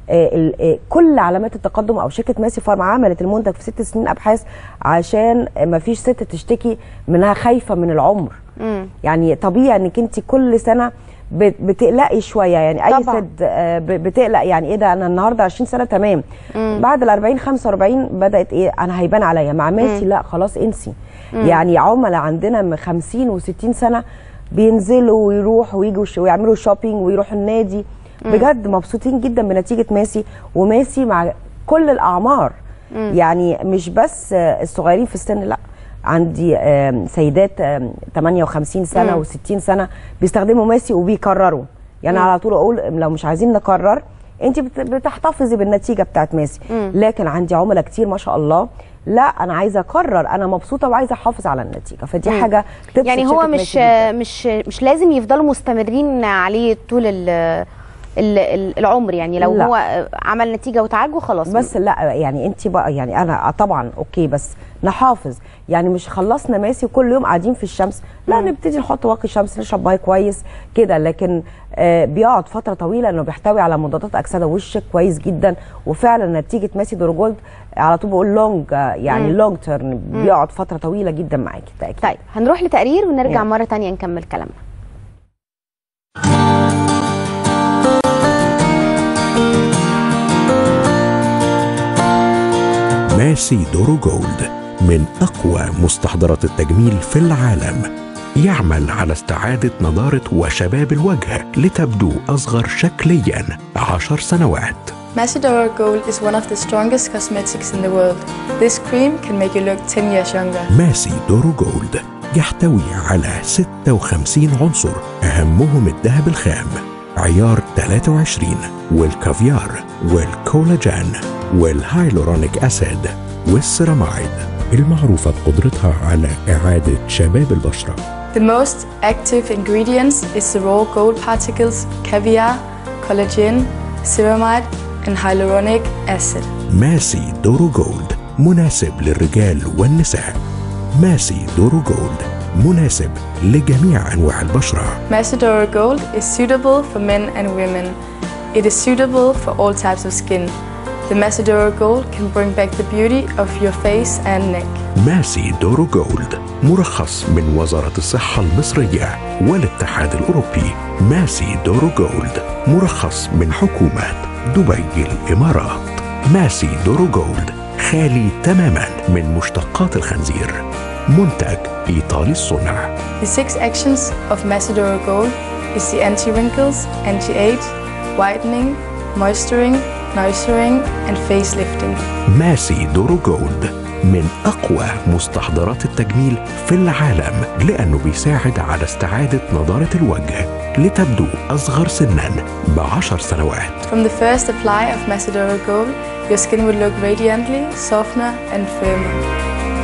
آه، ال- آه، كل علامات التقدم او شركه ماسي فارما عملت المنتج في ست سنين ابحاث عشان ما فيش ست تشتكي منها خايفه من العمر يعني طبيعي انك انت كل سنه بت- بتقلقي شويه يعني اي طبعاً. ست آه، ب- بتقلق يعني ايه ده انا النهارده 20 سنه تمام بعد ال 40 45 بدات ايه انا هيبان عليا مع ماسي لا خلاص انسي يعني عملاء عندنا من 50 و60 سنه بينزلوا ويروحوا ويجوا ش- ويعملوا شوبينج ويروحوا النادي بجد مبسوطين جدا بنتيجه ماسي وماسي مع كل الاعمار يعني مش بس آه، الصغيرين في السن لا عندي آم، سيدات آم، 58 سنه مم. و60 سنه بيستخدموا ماسي وبيكرروا يعني مم. على طول اقول لو مش عايزين نكرر انت بت- بتحتفظي بالنتيجه بتاعت ماسي مم. لكن عندي عملاء كتير ما شاء الله لا انا عايزه اكرر انا مبسوطه وعايزه احافظ على النتيجه فدي مم. حاجه تبسط يعني هو شركة مش ماسي جداً. مش مش لازم يفضلوا مستمرين عليه طول ال ال- ال- العمر يعني لو لا. هو عمل نتيجه وتعج وخلاص بس لا يعني انت بقى يعني انا طبعا اوكي بس نحافظ يعني مش خلصنا ماسي وكل يوم قاعدين في الشمس لا نبتدي نحط واقي شمس نشرب ميه كويس كده لكن آه بيقعد فتره طويله انه بيحتوي على مضادات اكسده وشك كويس جدا وفعلا نتيجه ماسي دورجولد على طول بقول لونج آه يعني مم. لونج تيرم بيقعد فتره طويله جدا معاكي تاكيد طيب هنروح لتقرير ونرجع يلا. مره تانية نكمل كلامنا ماسي دورو جولد من أقوى مستحضرات التجميل في العالم يعمل على استعادة نضارة وشباب الوجه لتبدو أصغر شكليا عشر سنوات Macedora Gold is one of the strongest cosmetics in the world. This cream can make you look 10 years younger. ماسي دورو جولد يحتوي على 56 عنصر أهمهم الذهب الخام عيار 23 والكافيار والكولاجين والهايلورونيك أسيد والسيرامايد المعروفة بقدرتها على إعادة شباب البشرة The most active ingredients is the raw gold particles, caviar, collagen, ceramide, and hyaluronic acid. ماسي دورو جولد مناسب للرجال والنساء ماسي دورو جولد مناسب لجميع أنواع البشرة Macedora Gold is suitable for men and women. It is suitable for all types of skin. The Macedora Gold can bring back the beauty of your face and neck. ماسي دورو جولد مرخص من وزارة الصحة المصرية والاتحاد الأوروبي ماسي دورو جولد مرخص من حكومة دبي الإمارات ماسي دورو جولد خالي تماما من مشتقات الخنزير منتج إيطالي الصنع The six actions of Macedora Gold is the anti-wrinkles, anti-age, whitening, moisturing, nourishing, and facelifting. ماسي دورو جولد من أقوى مستحضرات التجميل في العالم لأنه بيساعد على استعادة نضارة الوجه لتبدو أصغر سنا بعشر سنوات From the first apply of Macedora Gold, your skin will look radiantly, softer, and firmer.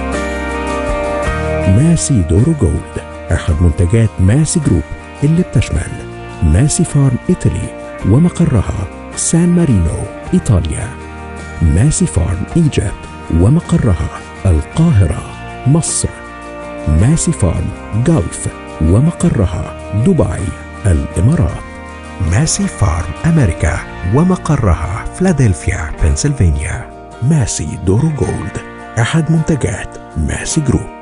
ماسي دورو جولد أحد منتجات ماسي جروب اللي بتشمل ماسي فارم إيطالي ومقرها سان مارينو إيطاليا ماسي فارم إيجيبت ومقرها القاهرة مصر ماسي فارم جلف ومقرها دبي الإمارات ماسي فارم أمريكا ومقرها فلادلفيا بنسلفانيا ماسي دورو جولد أحد منتجات ماسي جروب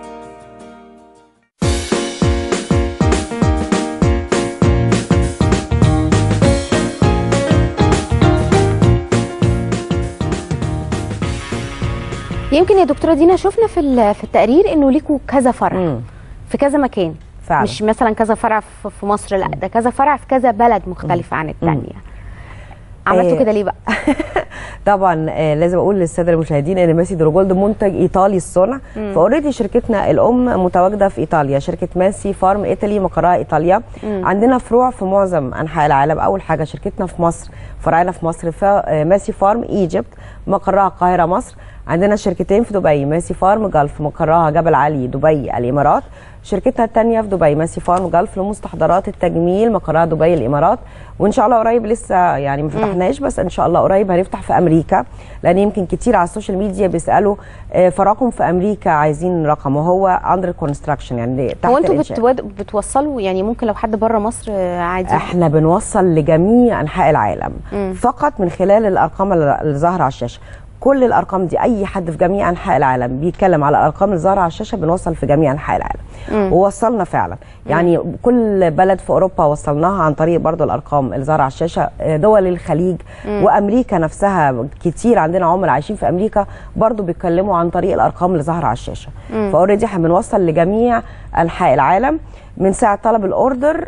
يمكن يا دكتوره دينا شفنا في ال- في التقرير انه ليكوا كذا فرع مم. في كذا مكان فعلا. مش مثلا كذا فرع في في مصر لا ده كذا فرع في كذا بلد مختلفه عن الثانيه عملتوا آه، كده ليه بقى طبعا آه، لازم اقول للساده المشاهدين ان ماسي دروجولد منتج ايطالي الصنع فاوريدي شركتنا الام متواجده في ايطاليا شركه ماسي فارم ايطالي مقرها ايطاليا عندنا فروع في معظم انحاء العالم اول حاجه شركتنا في مصر فرعنا في مصر في آه، ماسي فارم ايجيبت مقرها القاهره مصر عندنا شركتين في دبي ماسي فارم جلف مقرها جبل علي دبي الامارات شركتها الثانيه في دبي ماسي فارم جلف لمستحضرات التجميل مقرها دبي الامارات وان شاء الله قريب لسه يعني ما فتحناش بس ان شاء الله قريب هنفتح في امريكا لان يمكن كتير على السوشيال ميديا بيسالوا آه، فرقم في امريكا عايزين رقم وهو اندر كونستراكشن يعني تحت هو انتوا الإنشاء. بتود... بتوصلوا يعني ممكن لو حد بره مصر آه، عادي احنا بنوصل لجميع انحاء العالم مم. فقط من خلال الارقام اللي اللي ظاهره على الشاشه كل الارقام دي اي حد في جميع انحاء العالم بيتكلم على الارقام اللي ظاهره على الشاشه بنوصل في جميع انحاء العالم مم. ووصلنا فعلا يعني كل بلد في اوروبا وصلناها عن طريق برضو الارقام اللي ظاهره على الشاشه آه، دول الخليج مم. وامريكا نفسها كتير عندنا عملاء عايشين في امريكا برضو بيتكلموا عن طريق الارقام اللي ظاهره على الشاشه مم. فاوريدي احنا بنوصل لجميع انحاء العالم من ساعه طلب الاوردر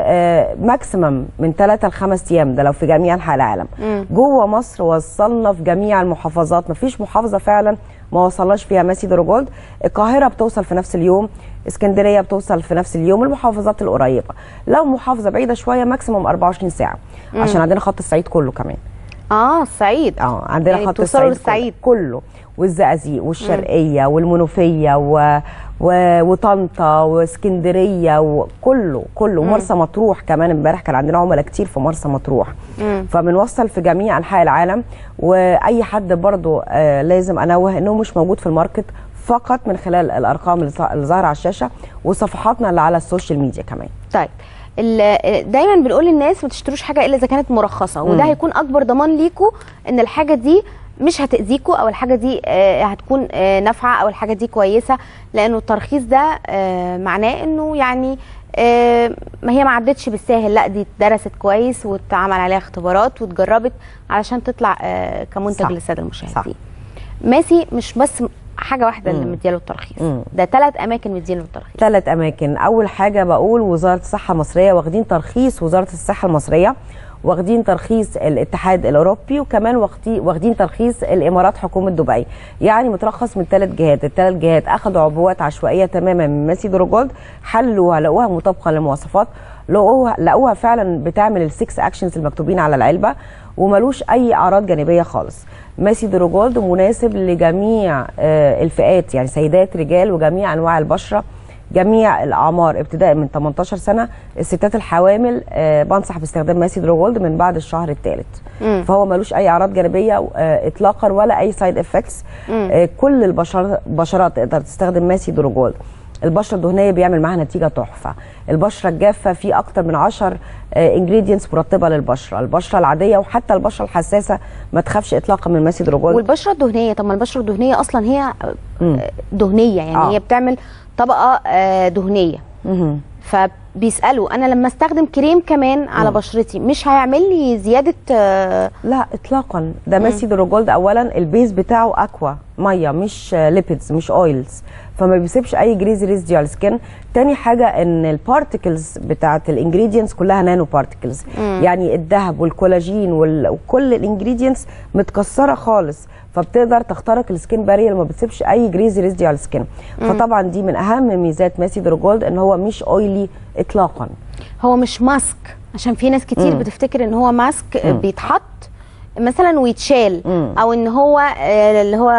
ماكسيمم من 3 ل 5 ايام ده لو في جميع انحاء العالم مم. جوه مصر وصلنا في جميع المحافظات مفيش محافظه فعلا ما وصلناش فيها ماسي دروجولد القاهره بتوصل في نفس اليوم اسكندريه بتوصل في نفس اليوم المحافظات القريبه لو محافظه بعيده شويه ماكسيموم 24 ساعه مم. عشان عندنا خط الصعيد كله كمان اه الصعيد اه عندنا يعني خط بتوصلوا الصعيد للصعيد. كله, كله. والزقازيق والشرقيه والمنوفيه و... و... وطنطا واسكندريه وكله كله مم. مرسى مطروح كمان امبارح كان عندنا عملاء كتير في مرسى مطروح مم. فبنوصل في جميع انحاء العالم واي حد برضو آه لازم انوه انه مش موجود في الماركت فقط من خلال الارقام اللي ظا- اللي ظاهره على الشاشه وصفحاتنا اللي على السوشيال ميديا كمان طيب ال- دايما بنقول للناس ما تشتروش حاجه الا اذا كانت مرخصه وده مم. هيكون اكبر ضمان ليكوا ان الحاجه دي مش هتاذيكوا او الحاجه دي آه، هتكون آه، نافعه او الحاجه دي كويسه لانه الترخيص ده آه، معناه انه يعني آه، ما هي ما عدتش بالساهل لا دي اتدرست كويس واتعمل عليها اختبارات واتجربت علشان تطلع آه، كمنتج صح. للساده المشاهدين ماسي مش بس حاجه واحده اللي مم. مدياله الترخيص مم. ده ثلاث اماكن مدياله الترخيص ثلاث اماكن اول حاجه بقول وزاره الصحه المصريه واخدين ترخيص وزاره الصحه المصريه واخدين ترخيص الاتحاد الاوروبي وكمان واخدي- واخدين ترخيص الامارات حكومه دبي يعني مترخص من ثلاث جهات الثلاث جهات اخذوا عبوات عشوائيه تماما من ماسي دروجولد حلوها لقوها مطابقه للمواصفات لقوها لقوها فعلا بتعمل السكس اكشنز المكتوبين على العلبه وملوش اي اعراض جانبيه خالص ماسي دروجولد مناسب لجميع آه، الفئات يعني سيدات رجال وجميع انواع البشره جميع الاعمار ابتداء من 18 سنه الستات الحوامل آه، بنصح باستخدام ماسي دروجولد من بعد الشهر الثالث مم. فهو ملوش اي اعراض جانبيه آه، اطلاقا ولا اي سايد افكتس مم. كل البشر بشرات تقدر تستخدم ماسي دروجولد البشره الدهنيه بيعمل معاها نتيجه تحفه البشره الجافه في اكتر من 10 انجريدينتس مرطبه للبشره البشره العاديه وحتى البشره الحساسه ما تخافش اطلاقا من ماسي دروجولد والبشره الدهنيه طب ما البشره الدهنيه اصلا هي مم. آه، دهنيه يعني آه. هي بتعمل طبقه آه، دهنيه مهم. فبيسالوا انا لما استخدم كريم كمان على مم. بشرتي مش هيعمل لي زياده آه، لا اطلاقا ده ماسي دروجولد اولا البيز بتاعه اكوا ميه مش ليبيدز مش اويلز فما بيسيبش اي جريزي ريزدي على السكن تاني حاجه ان البارتكلز بتاعت الانجريدينتس كلها نانو بارتكلز مم. يعني الذهب والكولاجين وال- وكل الانجريدينتس متكسره خالص فبتقدر تخترق السكين بارير ما بتسيبش اي جريزي ريزدي على السكن فطبعا دي من اهم ميزات ماسي دروجولد ان هو مش اويلي اطلاقا هو مش ماسك عشان في ناس كتير مم. بتفتكر ان هو ماسك آه، مم. بيتحط مثلا ويتشال مم. او ان هو آه، اللي هو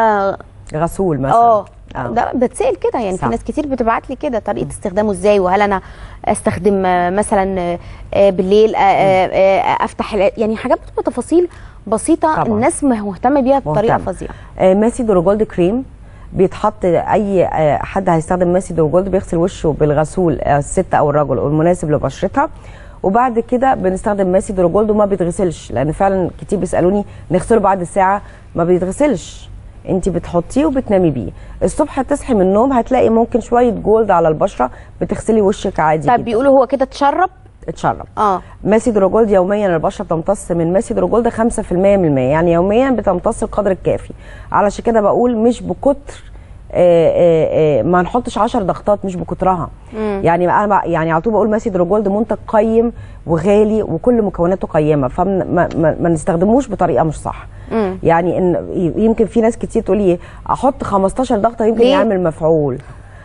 غسول مثلا اه آه. ده بتسال كده يعني صح. في ناس كتير بتبعت لي كده طريقه استخدامه ازاي وهل انا استخدم آه، مثلا آه، آه، بالليل آه، آه، آه، افتح الع- يعني حاجات بتبقى تفاصيل بسيطه طبعا. الناس مهتمه بيها بطريقه مهتمة. فظيعه آه، ماسي دروجولد كريم بيتحط اي آه، حد هيستخدم ماسي دروجولد بيغسل وشه بالغسول آه، الست او الرجل المناسب لبشرتها وبعد كده بنستخدم ماسي دروجولد وما بيتغسلش لان فعلا كتير بيسالوني نغسله بعد الساعه ما بيتغسلش انت بتحطيه وبتنامي بيه الصبح تصحي من النوم هتلاقي ممكن شويه جولد على البشره بتغسلي وشك عادي طب جدا بيقولوا هو كده اتشرب اتشرب اه ماسي دروجولد يوميا البشره بتمتص من ماسي دروجولد 5% من الماء يعني يوميا بتمتص القدر الكافي علشان كده بقول مش بكتر آه، آه، آه، ما نحطش 10 ضغطات مش بكترها مم. يعني انا بق- يعني على طول بقول ماسي دروجولد منتج قيم وغالي وكل مكوناته قيمه فما ما, ما, ما نستخدموش بطريقه مش صح مم. يعني ان يمكن في ناس كتير تقول لي احط 15 ضغطه يمكن ليه؟ يعمل مفعول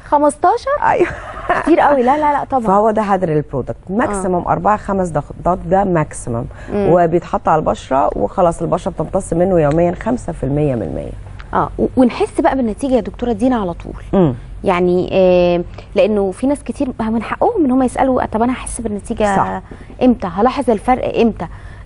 15 ايوه كتير قوي لا لا لا طبعا فهو ده هدر البرودكت ماكسيمم أربعة خمس ضغطات ده ماكسيمم وبيتحط على البشرة وخلاص البشرة بتمتص منه يوميا 5% من المية اه و- ونحس بقى بالنتيجه يا دكتوره دينا على طول مم. يعني آه لانه في ناس كتير من حقهم ان هم يسالوا طب انا هحس بالنتيجه صح. امتى هلاحظ الفرق امتى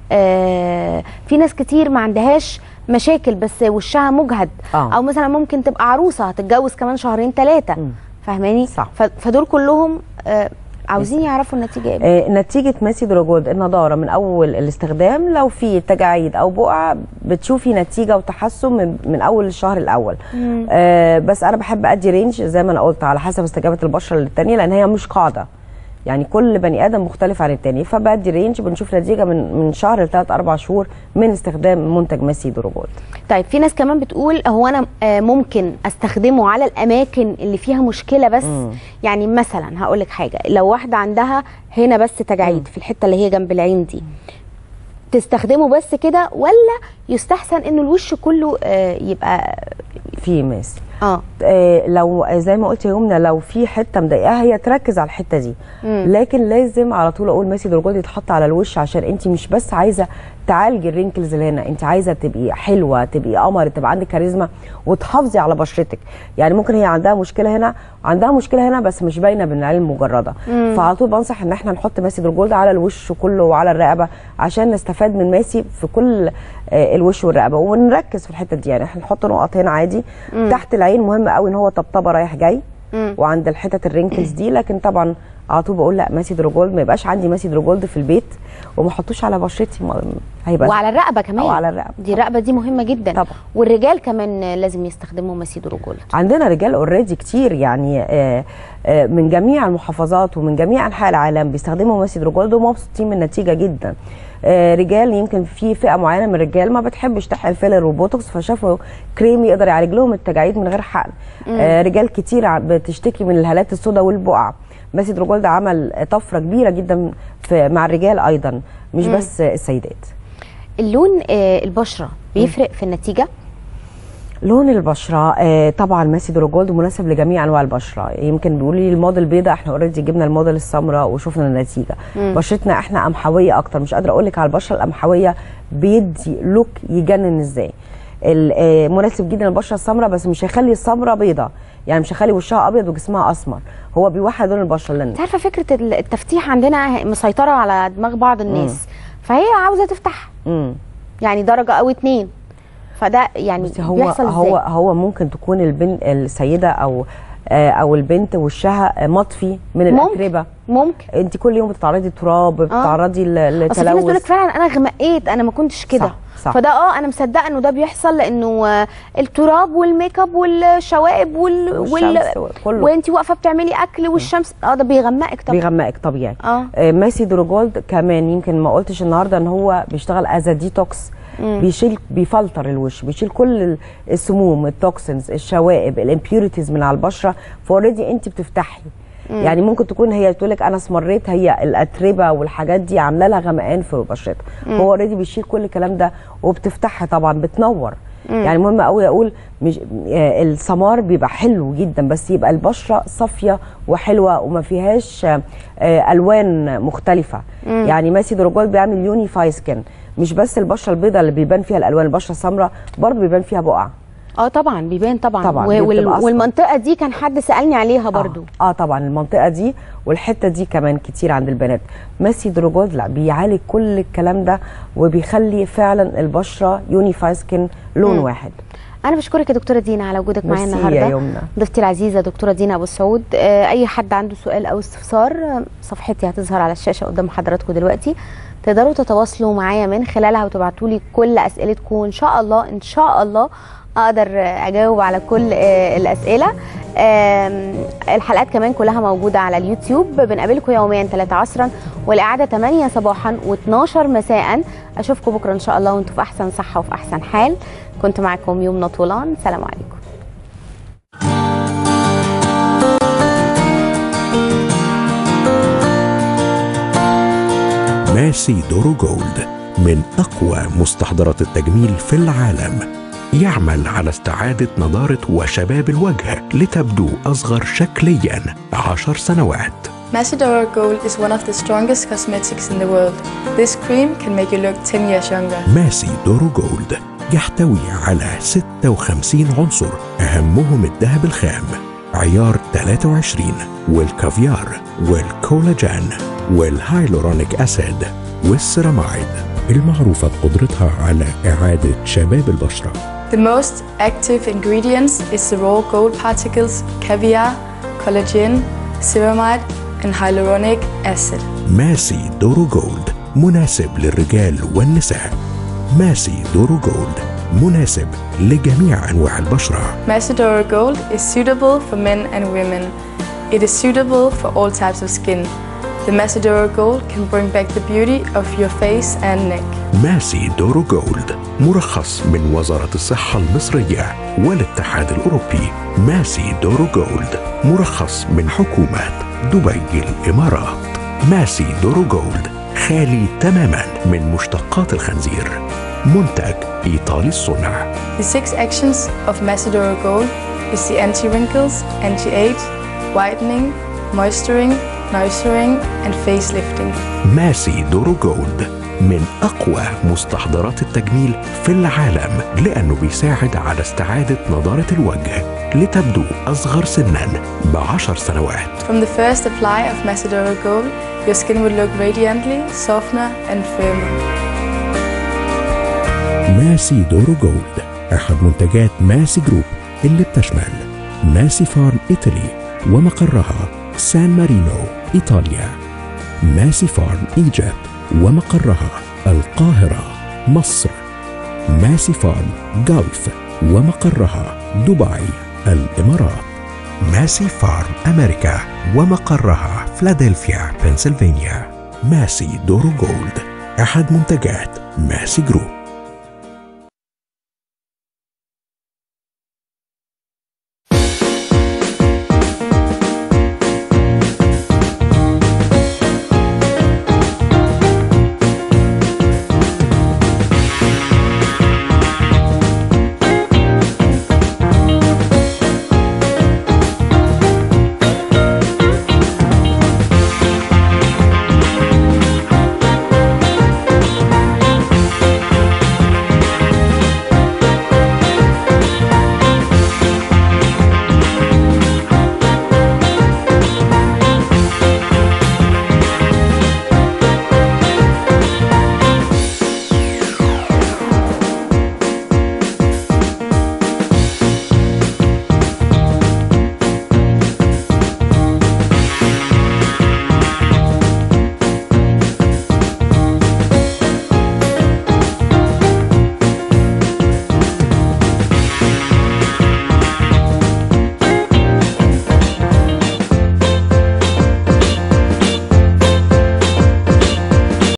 آه في ناس كتير ما عندهاش مشاكل بس وشها مجهد آه. او مثلا ممكن تبقى عروسه هتتجوز كمان شهرين ثلاثه فاهماني صح. ف- فدول كلهم آه عاوزين يعرفوا النتيجه ايه آه، نتيجة ماسي دروجود النضارة من أول الاستخدام لو في تجاعيد أو بقع بتشوفي نتيجة وتحسن من, من أول الشهر الأول آه بس أنا بحب أدي رينج زي ما أنا قلت على حسب استجابة البشرة للتانية لأن هي مش قاعدة يعني كل بني ادم مختلف عن التاني فبدي رينج بنشوف نتيجه من من شهر لثلاث اربع شهور من استخدام منتج ماسي دروجود طيب في ناس كمان بتقول هو انا آه، ممكن استخدمه على الاماكن اللي فيها مشكله بس مم. يعني مثلا هقول لك حاجه لو واحده عندها هنا بس تجاعيد في الحته اللي هي جنب العين دي تستخدمه بس كده ولا يستحسن انه الوش كله آه، يبقى في ماسي اه آه، لو زي ما قلت يا يمنى لو في حته مضايقاها هي تركز على الحته دي مم. لكن لازم على طول اقول ماسي درجات يتحط على الوش عشان انت مش بس عايزه تعالجي الرينكلز اللي هنا انت عايزه تبقي حلوه تبقي قمر تبقى عندك كاريزما وتحافظي على بشرتك يعني ممكن هي عندها مشكله هنا عندها مشكله هنا بس مش باينه بالعين المجرده مم. فعلى طول بنصح ان احنا نحط ماسي درجولد على الوش كله وعلى الرقبه عشان نستفاد من ماسي في كل آه، الوش والرقبه ونركز في الحته دي يعني احنا نحط نقط هنا عادي مم. تحت العين مهم قوي ان هو طبطبه رايح جاي مم. وعند الحتت الرينكلز دي لكن طبعا على طول بقول لا ماسي دروجولد ما يبقاش عندي ماسي دروجولد في البيت وما احطوش على بشرتي ما- هيبقى وعلى الرقبه كمان أو على الرقبة. دي الرقبه دي مهمه جدا طبعا. والرجال كمان آه، لازم يستخدموا مسيد رجول عندنا رجال اوريدي كتير يعني آه، آه، من جميع المحافظات ومن جميع انحاء العالم بيستخدموا ماسي دروجولد ومبسوطين من النتيجه جدا آه، رجال يمكن في فئه معينه من الرجال ما بتحبش تحقن فيلر وبوتوكس فشافوا كريم يقدر يعالج لهم التجاعيد من غير حقن آه، رجال كتير ع- بتشتكي من الهالات السوداء والبقع ماسي دروجولد عمل طفره كبيره جدا في مع الرجال ايضا مش مم. بس السيدات اللون آه، البشره بيفرق في النتيجه لون البشره آه طبعا ماسي دروجولد مناسب لجميع انواع البشره يمكن بيقولوا لي الموديل بيضاء احنا اوريدي جبنا الموديل السمراء وشفنا النتيجه مم. بشرتنا احنا قمحويه اكتر مش قادره اقول لك على البشره القمحويه بيدي لوك يجنن ازاي ال- آه، مناسب جدا البشره السمراء بس مش هيخلي السمراء بيضاء يعني مش هيخلي وشها ابيض وجسمها اسمر هو بيوحد لون البشره لان انت عارفه فكره التفتيح عندنا مسيطره على دماغ بعض الناس فهي عاوزه تفتح مم. يعني درجه او اتنين فده يعني بصي هو بيحصل ازاي هو هو ممكن تكون البنت السيده او آه، او البنت وشها مطفي من ممكن. الاتربه ممكن انت كل يوم بتتعرضي لتراب بتتعرضي ل- اصل في ناس تقول لك لتلوث فعلا انا غمقيت انا ما كنتش كده صح، صح. فده اه انا مصدقه انه ده بيحصل لانه آه، التراب والميك اب والشوائب وال, والشمس وال... كله. وانت واقفه بتعملي اكل والشمس اه ده بيغمقك طبعا بيغمقك طبيعي اه آه، ماسي دروجولد كمان يمكن ما قلتش النهارده ان هو بيشتغل از ديتوكس مم. بيشيل بيفلتر الوش بيشيل كل ال- السموم التوكسينز الشوائب الامبيوريتيز من على البشره فاوريدي انت بتفتحي مم. يعني ممكن تكون هي تقول لك انا اسمريت هي الاتربه والحاجات دي عامله لها غمقان في بشرتها مم. هو اوريدي بيشيل كل الكلام ده وبتفتحها طبعا بتنور مم. يعني مهم قوي اقول مش آه، السمار بيبقى حلو جدا بس يبقى البشره صافيه وحلوه وما فيهاش آه، آه، الوان مختلفه مم. يعني ماسي دروجول بيعمل يونيفاي سكين مش بس البشره البيضاء اللي بيبان فيها الالوان البشره السمراء برضه بيبان فيها بقع اه طبعا بيبان طبعا, طبعاً، و- دي وال... بتبقى أصفر. والمنطقه دي كان حد سالني عليها برضو اه, آه طبعا المنطقه دي والحته دي كمان كتير عند البنات ماسي دروجول لا بيعالج كل الكلام ده وبيخلي فعلا البشره يونيفاي سكين لون مم. واحد انا بشكرك يا دكتوره دينا على وجودك معايا ميرسي النهارده يا يمنى. ضيفتي العزيزه دكتوره دينا ابو السعود آه، اي حد عنده سؤال او استفسار آه، صفحتي هتظهر على الشاشه قدام حضراتكم دلوقتي تقدروا تتواصلوا معايا من خلالها وتبعتوا لي كل اسئلتكم وان شاء الله ان شاء الله اقدر آه، اجاوب على كل آه، الاسئله آم، الحلقات كمان كلها موجوده على اليوتيوب بنقابلكم يوميا 3 عصرا والاعاده 8 صباحا و12 مساء اشوفكم بكره ان شاء الله وانتم في احسن صحه وفي احسن حال كنت معكم يمنى طولان سلام عليكم ماسي دورو جولد من أقوى مستحضرات التجميل في العالم يعمل على استعادة نضارة وشباب الوجه لتبدو أصغر شكليا عشر سنوات Macedora Gold is one of the strongest cosmetics in the world. This cream can make you look 10 years younger. ماسي دورو جولد يحتوي على 56 عنصر أهمهم الذهب الخام عيار 23 والكافيار والكولاجين والهايلورونيك أسيد والسيراميد المعروفة بقدرتها على إعادة شباب البشرة The most active ingredients is the raw gold particles, caviar, collagen, ceramide, and hyaluronic acid. ماسي دورو جولد مناسب للرجال والنساء ماسي دورو جولد مناسب لجميع أنواع البشرة Macedora Gold is suitable for men and women. It is suitable for all types of skin. The Macedora Gold can bring back the beauty of your face and neck. ماسي دورو جولد مرخص من وزارة الصحة المصرية والاتحاد الأوروبي ماسي دورو جولد مرخص من حكومة دبي الإمارات ماسي دورو جولد خالي تماما من مشتقات الخنزير منتج إيطالي الصنع The six actions of Macedora Gold is the anti-wrinkles, anti-age, whitening, moisturing, nourishing, and facelifting. ماسي دورو جولد من أقوى مستحضرات التجميل في العالم لأنه بيساعد على استعادة نضارة الوجه لتبدو أصغر سنا بعشر سنوات From the first apply of Macedora Gold, your skin will look radiantly, softer, and firmer. ماسي دورو جولد أحد منتجات ماسي جروب اللي بتشمل ماسي فارم إيطالي ومقرها سان مارينو إيطاليا ماسي فارم إيجيبت ومقرها القاهرة مصر ماسي فارم جولف ومقرها دبي الإمارات ماسي فارم أمريكا ومقرها فلادلفيا بنسلفانيا ماسي دورو جولد أحد منتجات ماسي جروب